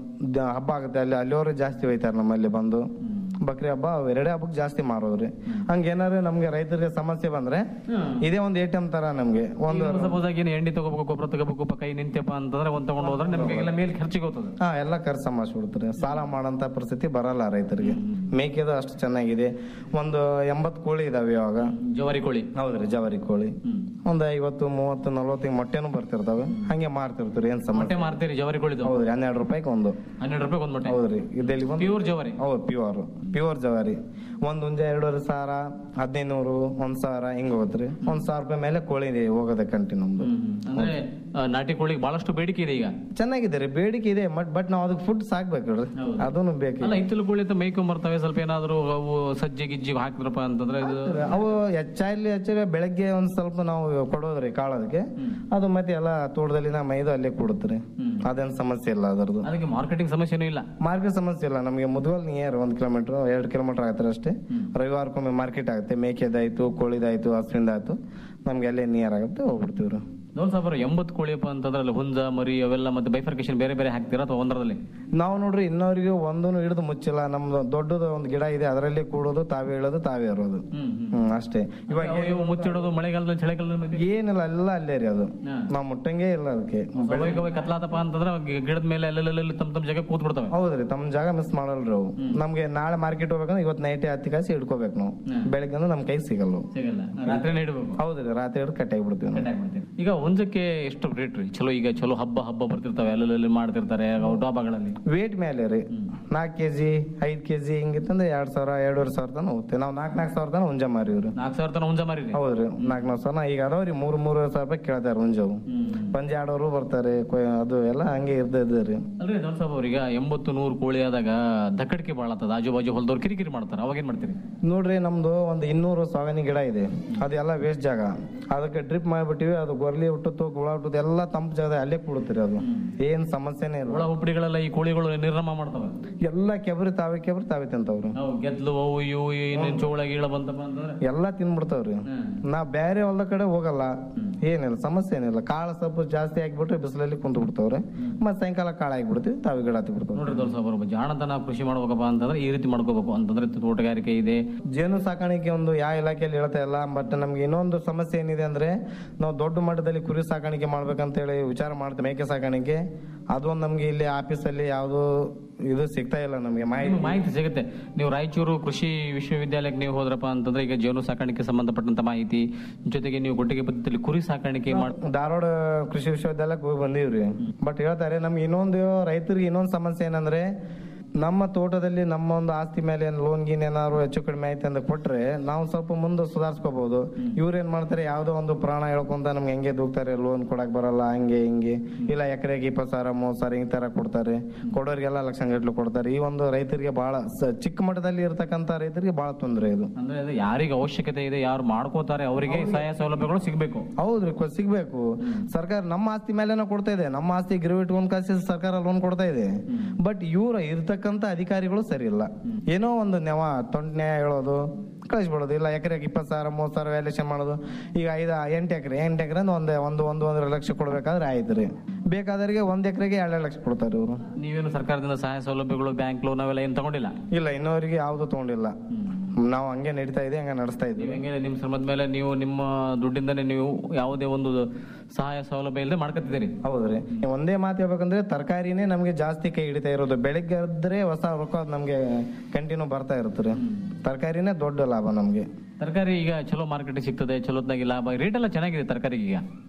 ದ- ಹಬ್ಬ ಆಗುತ್ತೆ ಅಲ್ಲಿ ಅಲ್ಲಿಯವರು ಜಾಸ್ತಿ ಒಯ್ತಾರೆ ನಮ್ಮಲ್ಲಿ ಬಂದು ಬಕ್ರಿ ಹಬ್ಬ ಅವ್ ಎರಡೇ ಹಬ್ಬಕ್ಕೆ ಜಾಸ್ತಿ ಮಾರೋದ್ರಿ ಹಂಗೇನಾದ್ರು ನಮ್ಗೆ ರೈತರಿಗೆ ಸಮಸ್ಯೆ ಬಂದ್ರೆ ಇದೇ ಒಂದು ಎ ಟಿ ಎಂ ತರ ನಮ್ಗೆ ಒಂದು ಸಪೋಸ್ ಆಗಿ ಏನು ಎಣ್ಣೆ ತಗೋಬೇಕು ಗೊಬ್ಬರ ತಗೋಬೇಕು ಪ- ಕೈ ನಿಂತಪ್ಪ ಅಂತಂದ್ರೆ ಒಂದ್ ತಗೊಂಡು ಹೋದ್ರೆ ನಿಮ್ಗೆ ಎಲ್ಲ ಮೇಲೆ ಖರ್ಚಿಗೆ ಹೋಗ್ತದೆ ಹಾ ಎಲ್ಲ ಖರ್ಚು ಸಮಾಸ್ಬಿಡ್ತಾರೆ ಸಾಲ ಮಾಡಂತ ಪರಿಸ್ಥಿತಿ ಬರಲ್ಲ ರೈತರಿಗೆ ಮೇಕೆದು ಅಷ್ಟು ಚೆನ್ನಾಗಿದೆ ಒಂದು ಎಂಬತ್ತು ಕೋಳಿ ಇದಾವೆ ಇವಾಗ ಜವಾರಿ ಕೋಳಿ ಹೌದ್ರಿ ಜವಾರಿ ಕೋಳಿ ಒಂದು ಐವತ್ತು ಮೂವತ್ತು ನಲ್ವತ್ತು ಮೊಟ್ಟೆನೂ ಬರ್ತಿರ್ತಾವೆ ಹಂಗೆ ಮಾರ್ತಿರ್ತೀರಿ ಏನ್ ಮೊಟ್ಟೆ ಸಮಸ್ಯೆ ಮಾರ್ತೀರಿ ಜವಾರಿ ಕೋಳಿದು ಹೌದ್ರಿ ಹನ್ನೆರಡು ರೂಪಾಯಿಗೆ ಒಂದು ಹನ್ನೆರಡು ರೂಪಾಯಿ ಒಂದ್ ಮೊಟ್ಟೆ ಹೌದ್ರಿ ಇದೆಲ್ಲಿ ಪ್ಯೂರ್ ಜವಾರಿ ಹೌದು ಪ್ಯೂರ್ ಪ್ಯೂರ್ ಜವಾರಿ ಒಂದ್ ಹುಂಜ ಎರಡೂವರೆ ಸಾವಿರ ಹದಿನೈದು ನೂರು ಒಂದ್ ಸಾವಿರ ಹಿಂಗ್ ಹೋಗ್ತ್ರಿ ಒಂದ್ ಸಾವಿರ ರೂಪಾಯಿ ಮೇಲೆ ಕೋಳಿ ಇದೆ ಹೋಗೋದೆ ಕಂಟಿ ನಮ್ದು ಅಂದ್ರೆ ಆ, ನಾಟಿ ಕೋಳಿಗೆ ಬಹಳಷ್ಟು ಬೇಡಿಕೆ ಇದೆ ಈಗ ಚೆನ್ನಾಗಿದೆ ರೀ ಬೇಡಿಕೆ ಇದೆ ಬಟ್ ಬಟ್ ನಾವು ಅದಕ್ಕೆ ಫುಡ್ ಸಾಕ್ಬೇಕು ಅದನ್ನು ಬೇಕು ಅಲ್ಲ ಇತ್ತಲು ಕೋಳಿ ಅಂತ ಮೇಯ್ಕೊಂಡ್ ಬರ್ತವೆ ಸ್ವಲ್ಪ ಏನಾದ್ರು ಅವು ಸಜ್ಜೆ ಗಿಜ್ಜಿ ಹಾಕಿದ್ರಪ್ಪ ಅಂತಂದ್ರೆ ಇದು ಅವು ಹೆಚ್ಚಾಗ್ಲಿ ಹೆಚ್ಚಾಗಿ ಬೆಳಗ್ಗೆ ಒಂದ್ ಸ್ವಲ್ಪ ನಾವು ಕೊಡೋದ್ರಿ ಕಾಳೋದಕ್ಕೆ ಅದು ಮತ್ತೆ ಎಲ್ಲ ತೋಟದಲ್ಲಿ ನಾ ಮೈದು ಅಲ್ಲೇ ಕೊಡುತ್ರಿ ಅದೇನ್ ಸಮಸ್ಯೆ ಇಲ್ಲ ಅದರದ್ದು ಅದಕ್ಕೆ ಮಾರ್ಕೆಟಿಂಗ್ ಸಮಸ್ಯೆನೂ ಇಲ್ಲ ಮಾರ್ಕೆಟ್ ಸಮಸ್ಯೆ ಇಲ್ಲ ನಮಗೆ ಮುದ್ಗಲ್ ನಿಯರ್ ಒಂದ್ ಕಿಲೋಮೀಟರ್ ಎರಡ್ ಕಿಲೋಮೀಟರ್ ಆಗತ್ತೆ ಅಷ್ಟೇ ರವಿವಾರಕ್ಕೊಮ್ಮೆ ಮಾರ್ಕೆಟ್ ಆಗುತ್ತೆ ಮೇಕೆದಾಯ್ತು ಕೋಳಿದಾಯ್ತು ಹಸುವಿಂದಾಯ್ತು ನಮ್ಗೆ ಅಲ್ಲೇ ನಿಯರ್ ಆಗುತ್ತೆ ಹೋಗ್ಬಿಡ್ತೀವ್ರಿ ನೋಡ್ ಸಾಬ್ರ ಎಂಬತ್ತು ಕೋಳಿಯಪ್ಪ ಅಂತಂದ್ರೆ ಅಲ್ಲಿ ಹುಂಜ ಮರಿ ಅವೆಲ್ಲ ಮತ್ತೆ ಬೈಫರ್ಕೇಶನ್ ಬೇರೆ ಬೇರೆ ಹಾಕ್ತೀರಾ ಅಥವಾ ಒಂದರದಲ್ಲಿ ನಾವು ನೋಡ್ರಿ ಇನ್ನವರಿಗೆ ಒಂದನ್ನು ಹಿಡಿದು ಮುಚ್ಚಿಲ್ಲ ನಮ್ದು ದೊಡ್ಡದು ಒಂದು ಗಿಡ ಇದೆ ಅದರಲ್ಲಿ ಕೂಡೋದು ತಾವೇ ಹೇಳೋದು ತಾವೇ ಇರೋದು ಹ್ಮ್ ಅಷ್ಟೇ ಇವಾಗ ಅವು ಇವು ಮುಚ್ಚಿಡೋದು ಮಳೆಗಾಲದಲ್ಲಿ ಚಳಿಗಾಲದಲ್ಲಿ ಏನಿಲ್ಲ ಎಲ್ಲ ಅಲ್ಲೇ ರೀ ಅದು ನಾವ್ ಮುಟ್ಟಂಗೆ ಇಲ್ಲ ಅದಕ್ಕೆ ಸ್ವಾಭಾವಿಕವಾಗಿ ಕತ್ಲಾತಪ್ಪ ಅಂತಂದ್ರೆ ಗಿ- ಗಿಡದ ಮೇಲೆ ಅಲ್ಲೆಲ್ಲ ತಮ್ಮ ತಮ್ಮ ಜಾಗ ಕೂತ್ ಬಿಡ್ತವೆ ಹೌದ್ರಿ ತಮ್ಮ ಜಾಗ ಮಿಸ್ ಮಾಡಲ್ರಿ ಅವು ನಮ್ಗೆ ನಾಳೆ ಮಾರ್ಕೆಟ್ ಹೋಗ್ಬೇಕಂದ್ರೆ ಇವತ್ತು ನೈಟೇ ಹತ್ತಿ ಕಾಸಿ ಹಿಡ್ಕೋಬೇಕು ನಾವು ಬೆಳಗ್ಗೆ ಅಂದ್ರೆ ನಮ್ ಕೈ ಸಿಗಲ್ಲ ಅವು. ಸಿಗಲ್ಲ ರಾತ್ರಿನೇ ಇಡಬೇಕು ಹೌದ್ರಿ ರಾತ್ರಿ ಹಿಡಿದು ಕಟ್ಟಾಗಿ ಬಿಡ್ತೀವಿ ನಾವು ಈಗ ಹುಂಜಕ್ಕೆ ಎಷ್ಟು ರೇಟ್ ರೀ ಚಲೋ ಈಗ ಚಲೋ ಹಬ್ಬ ಹಬ್ಬ ಬರ್ತಿರ್ತಾವೆ ಅಲ್ಲೆಲ್ಲಿ ಮಾಡ್ತಿರ್ತಾರೆ ಅವು ಡಾಬಾಗಳಲ್ಲಿ ವೇಟ್ ಮೇಲೆ ರೀ ನಾಲ್ಕು ಕೆಜಿ ಐದ್ ಕೆಜಿ ಹಿಂಗಿತ್ತಂದ್ರೆ ಎರಡ್ ಸಾವಿರ ಎರಡೂವರೆ ಸಾವಿರ ತನಕ ಹೋಗುತ್ತೆ ನಾವು ನಾಲ್ಕು ನಾಲ್ಕು ಸಾವಿರ ತನಕ ಹುಂಜ ಮಾರಿವ್ರಿ ನಾಲ್ಕು ಸಾವಿರ ತನಕ ಹುಂಜ ಮಾರಿ ಹೌದ್ರಿ ನಾಲ್ಕು ನಾಲ್ಕು ಸಾವಿರ ಈಗ ಅದಾವ್ರಿ ಮೂರ್ ಮೂರು ಸಾವಿರ ರೂಪಾಯಿ ಕೇಳ್ತಾರೆ ಹುಂಜವು ಪಂಜೆ ಆಡೋರು ಬರ್ತಾರೆ ಕೊಯ್- ಅದು ಎಲ್ಲ ಹಂಗೆ ಇರ್ದ ರೀ ಅಲ್ರಿ ದೊಡ್ಡ ಸಾಬ್ ಅವ್ರೀಗ ಎಂಬತ್ತು ನೂರು ಕೋಳಿ ಆದಾಗ ದಕ್ಕಡಿಕೆ ಭಾಳ ಆಗ್ತದ ಆಜು ಬಾಜು ಹೊಲದವ್ರು ಕಿರಿಕಿರಿ ಮಾಡ್ತಾರೆ ಅವಾಗ ಏನ್ ಮಾಡ್ತೀರಿ ನೋಡ್ರಿ ನಮ್ದು ಒಂದು ಇನ್ನೂರು ಸಾಗಣಿ ಗಿಡ ಇದೆ ಅದೆಲ್ಲ ವೇಸ್ಟ್ ಜಾಗ ಅದಕ್ಕೆ ಡ್ರಿಪ್ ಮಾಡ್ಬಿಟ್ಟಿವಿ ಅದು ಗೊರ್ಲಿ ಹುಟ್ಟುತ್ತು ಗುಳ ಹುಟ್ಟುತ್ತು ಎಲ್ಲ ತಂಪು ಜಾಗ ಅಲ್ಲೇ ಕೂಡುತ್ತೀರಿ ಅದು ಏನ್ ಸಮಸ್ಯೆನೇ ಹುಳ ಇಲ್ಲ ಹುಪ್ಪಡಿಗಳೆಲ್ಲ ಈ ಕೋಳಿಗಳು ನಿರ್ನಾಮ ಮಾಡ್ತವೆ ಎಲ್ಲ ಕೆಬ್ರಿ ತಾವೇ ಕೆಬ್ರಿ ತಾವೇ ತಿಂತಾವ್ರಿ ಅವು ಗೆದ್ಲು ಅವು ಇವು ಇನ್ನೇನ್ ಚೋಳ ಗೀಳ ಬಂತಪ್ಪ ಅಂತಂದ್ರೆ ಎಲ್ಲ ತಿನ್ಬಿಡ್ತಾವ್ರಿ ನಾ ಬೇರೆ ಹೊಲ್ದ ಕಡೆ ಹೋಗಲ್ಲ ಏನಿಲ್ಲ ಸಮಸ್ಯೆ ಏನಿಲ್ಲ ಕಾಳು ಸ್ವಲ್ಪ ಜಾಸ್ತಿ ಹಾಕ್ಬಿಟ್ರೆ ಬಿಸಿಲಲ್ಲಿ ಕುಂತು ಬಿಡ್ತಾವ್ರಿ ಮತ್ತೆ ಸಾಯಂಕಾಲ ಕಾಳು ಹಾಕ್ಬಿಡ್ತೀವಿ ತಾವೇ ಗಿಡ ಹತ್ತಿ ಬಿಡ್ತಾವ್ರಿ ನೋಡ್ರಿ ದೊಡ್ಡ ಸಾಬ್ ಅವ್ರು ಜಾಣತನ ಕೃಷಿ ಮಾಡ್ಬೇಕಪ್ಪ ಅಂತಂದ್ರೆ ಈ ರೀತಿ ಮಾಡ್ಕೋಬೇಕು ಅಂತಂದ್ರೆ ತೋಟಗಾರಿಕೆ ಇದೆ ಜೇನು ಸಾಕಾಣಿಕೆ ಒಂದು ಯಾವ ಇಲಾಖೆಯಲ್ಲಿ ಹೇಳ್ತಾ ಇಲ್ಲ ಬಟ್ ನಮ್ಗೆ ಇನ್ನೊಂದು ಸಮಸ್ಯೆ ಏನಿದೆ ಅಂದ್ರೆ ನಾವು ದೊಡ್ಡ ಮಟ್ಟದಲ್ಲಿ ಕುರಿ ಸಾಕಾಣಿಕೆ ಮಾಡ್ಬೇಕಂತ ಹೇಳಿ ವಿಚಾರ ಮಾಡ್ತೀವಿ ಮೇಕೆ ಸಾಕಾಣಿಕೆ ಅದೊಂದು ನಮ್ಗೆ ಇಲ್ಲಿ ಆಫೀಸಲ್ಲಿ ಯಾವುದು ಇದು ಸಿಗ್ತಾ ಇಲ್ಲ ನಮ್ಗೆ ಮಾಹಿತಿ ನಿಮ್ಗೆ ಮಾಹಿತಿ ಸಿಗುತ್ತೆ ನೀವು ರಾಯಚೂರು ಕೃಷಿ ವಿಶ್ವವಿದ್ಯಾಲಯಕ್ಕೆ ನೀವು ಹೋದ್ರಪ್ಪ ಅಂತಂದ್ರೆ ಈಗ ಜೇನು ಸಾಕಾಣಿಕೆ ಸಂಬಂಧಪಟ್ಟಂತ ಮಾಹಿತಿ ಜೊತೆಗೆ ನೀವು ಕೊಟ್ಟಿಗೆ ಪದ್ಧತಿಯಲ್ಲಿ ಕುರಿ ಸಾಕಾಣಿಕೆ ಮಾಡ್ ಧಾರವಾಡ ಕೃಷಿ ವಿಶ್ವವಿದ್ಯಾಲಯಕ್ಕೆ ಹೋಗಿ ಬಂದೀವ್ರಿ ಬಟ್ ಹೇಳ್ತಾರೆ ನಮ್ಗೆ ಇನ್ನೊಂದು ರೈತರಿಗೆ ಇನ್ನೊಂದು ಸಮಸ್ಯೆ ಏನಂದ್ರೆ ನಮ್ಮ ತೋಟದಲ್ಲಿ ನಮ್ಮ ಒಂದು ಆಸ್ತಿ ಮೇಲೆ ಲೋನ್ ಗೀನ್ ಏನಾದ್ರು ಹೆಚ್ಚು ಕಡಿಮೆ ಆಯ್ತು ಅಂತ ಕೊಟ್ರೆ ನಾವು ಸ್ವಲ್ಪ ಮುಂದೆ ಸುಧಾರಿಸ್ಕೋಬಹುದು ಇವ್ರು ಏನ್ ಮಾಡ್ತಾರೆ ಯಾವ್ದೋ ಒಂದು ಪ್ರಾಣ ಹೇಳ್ಕೊಂತ ನಮ್ಗೆ ಹೆಂಗೆ ದೂಗ್ತಾರೆ ಲೋನ್ ಕೊಡಕ್ ಬರಲ್ಲ ಹಂಗೆ ಹಿಂಗೆ ಇಲ್ಲ ಎಕರೆಗೆ ಇಪ್ಪತ್ತು ಸಾವಿರ ಮೂವತ್ತು ಸಾವಿರ ಹಿಂಗ್ ತರ ಕೊಡ್ತಾರೆ ಕೊಡೋರಿಗೆಲ್ಲ ಲಕ್ಷ ಗಟ್ಲು ಕೊಡ್ತಾರೆ ಈ ಒಂದು ರೈತರಿಗೆ ಬಹಳ ಸ- ಚಿಕ್ಕ ಮಟ್ಟದಲ್ಲಿ ಇರ್ತಕ್ಕಂತ ರೈತರಿಗೆ ಬಹಳ ತೊಂದರೆ ಇದು ಅಂದ್ರೆ ಅದು ಯಾರಿಗೆ ಅವಶ್ಯಕತೆ ಇದೆ ಯಾರು ಮಾಡ್ಕೋತಾರೆ ಅವರಿಗೆ ಸಹಾಯ ಸೌಲಭ್ಯಗಳು ಸಿಗ್ಬೇಕು ಹೌದ್ರಿ ಕೊ- ಸಿಗ್ಬೇಕು ಸರ್ಕಾರ ನಮ್ಮ ಆಸ್ತಿ ಮೇಲೆನ ಕೊಡ್ತಾ ಇದೆ ನಮ್ಮ ಆಸ್ತಿ ಗಿರವಿ ಇಟ್ಕೊಂಡ್ ಕಾಸಿ ಸರ್ಕಾರ ಲೋನ್ ಕೊಡ್ತಾ ಇದೆ ಬಟ್ ಇವ್ರ ಇರ್ತಕ್ಕಂತ ಅಧಿಕಾರಿಗಳು ಸರಿ ಇಲ್ಲ ಏನೋ ಒಂದು ನೆವ ತೊಂಡ್ ನ್ಯಾಯ ಹೇಳೋದು ಕಳಿಸ್ಬಿಡೋದು ಇಲ್ಲ ಎಕರೆಗೆ ಇಪ್ಪತ್ತು ಸಾವಿರ ಮೂವತ್ತು ಸಾವಿರ ವ್ಯಾಲ್ಯೂಷನ್ ಮಾಡೋದು ಈಗ ಐದು ಎಂಟು ಎಕರೆ ಎಂಟು ಎಕರೆ ಒಂದು ಒಂದು ಒಂದು ಒಂದೂವರೆ ಲಕ್ಷ ಕೊಡ್ಬೇಕಾದ್ರೆ ಆಯ್ತು ರೀ ಬೇಕಾದವರಿಗೆ ಒಂದ್ ಎಕರೆಗೆ ಎರಡು ಲಕ್ಷ ಕೊಡ್ತಾರೆ ಇವರು ನೀವೇನು ಸರ್ಕಾರದಿಂದ ಸಹಾಯ ಸೌಲಭ್ಯಗಳು ಬ್ಯಾಂಕ್ ಲೋನ್ ಅವೆಲ್ಲ ಏನು ತಗೊಂಡಿಲ್ಲ ಇಲ್ಲ ಇನ್ನೋರಿಗೆ ಯಾವ್ದು ತಗೊಂಡಿಲ್ಲ ನಾವು ಹಂಗೆ ನಡೀತಾ ಇದೆ ಹಂಗೆ ನಡೆಸ್ತಾ ಇದ್ದೀವಿ ಹೆಂಗೆ ನಿಮ್ಮ ಶ್ರಮದ ಮೇಲೆ ನೀವು ನಿಮ್ಮ ದುಡ್ಡಿಂದನೇ ನೀವು ಯಾವುದೇ ಒಂದು ಸಹಾಯ ಸೌಲಭ್ಯ ಇಲ್ಲದೆ ಮಾಡ್ಕೊತಿದ್ದೀರಿ ಹೌದ್ರಿ ಒಂದೇ ಮಾತು ಹೇಳ್ಬೇಕಂದ್ರೆ ತರಕಾರಿನೇ ನಮ್ಗೆ ಜಾಸ್ತಿ ಕೈ ಹಿಡಿತಾ ಇರೋದು ಬೆಳಿಗ್ಗೆ ಎದ್ರೆ ಹೊಸ ರೊಕ್ಕ ಅದ್ ನಮ್ಗೆ ಕಂಟಿನ್ಯೂ ಬರ್ತಾ ಇರುತ್ತೆ ತರಕಾರಿನೇ ದೊಡ್ಡ ಲಾಭ ನಮ್ಗೆ ತರಕಾರಿ ಈಗ ಚಲೋ ಮಾರ್ಕೆಟ್ ಸಿಗ್ತದೆ ಚಲೋತ್ನಾಗಿ ಲಾಭ ರೇಟ್ ಎಲ್ಲ ಚೆನ್ನಾಗಿದೆ ತರಕಾರಿಗೆ ಈಗ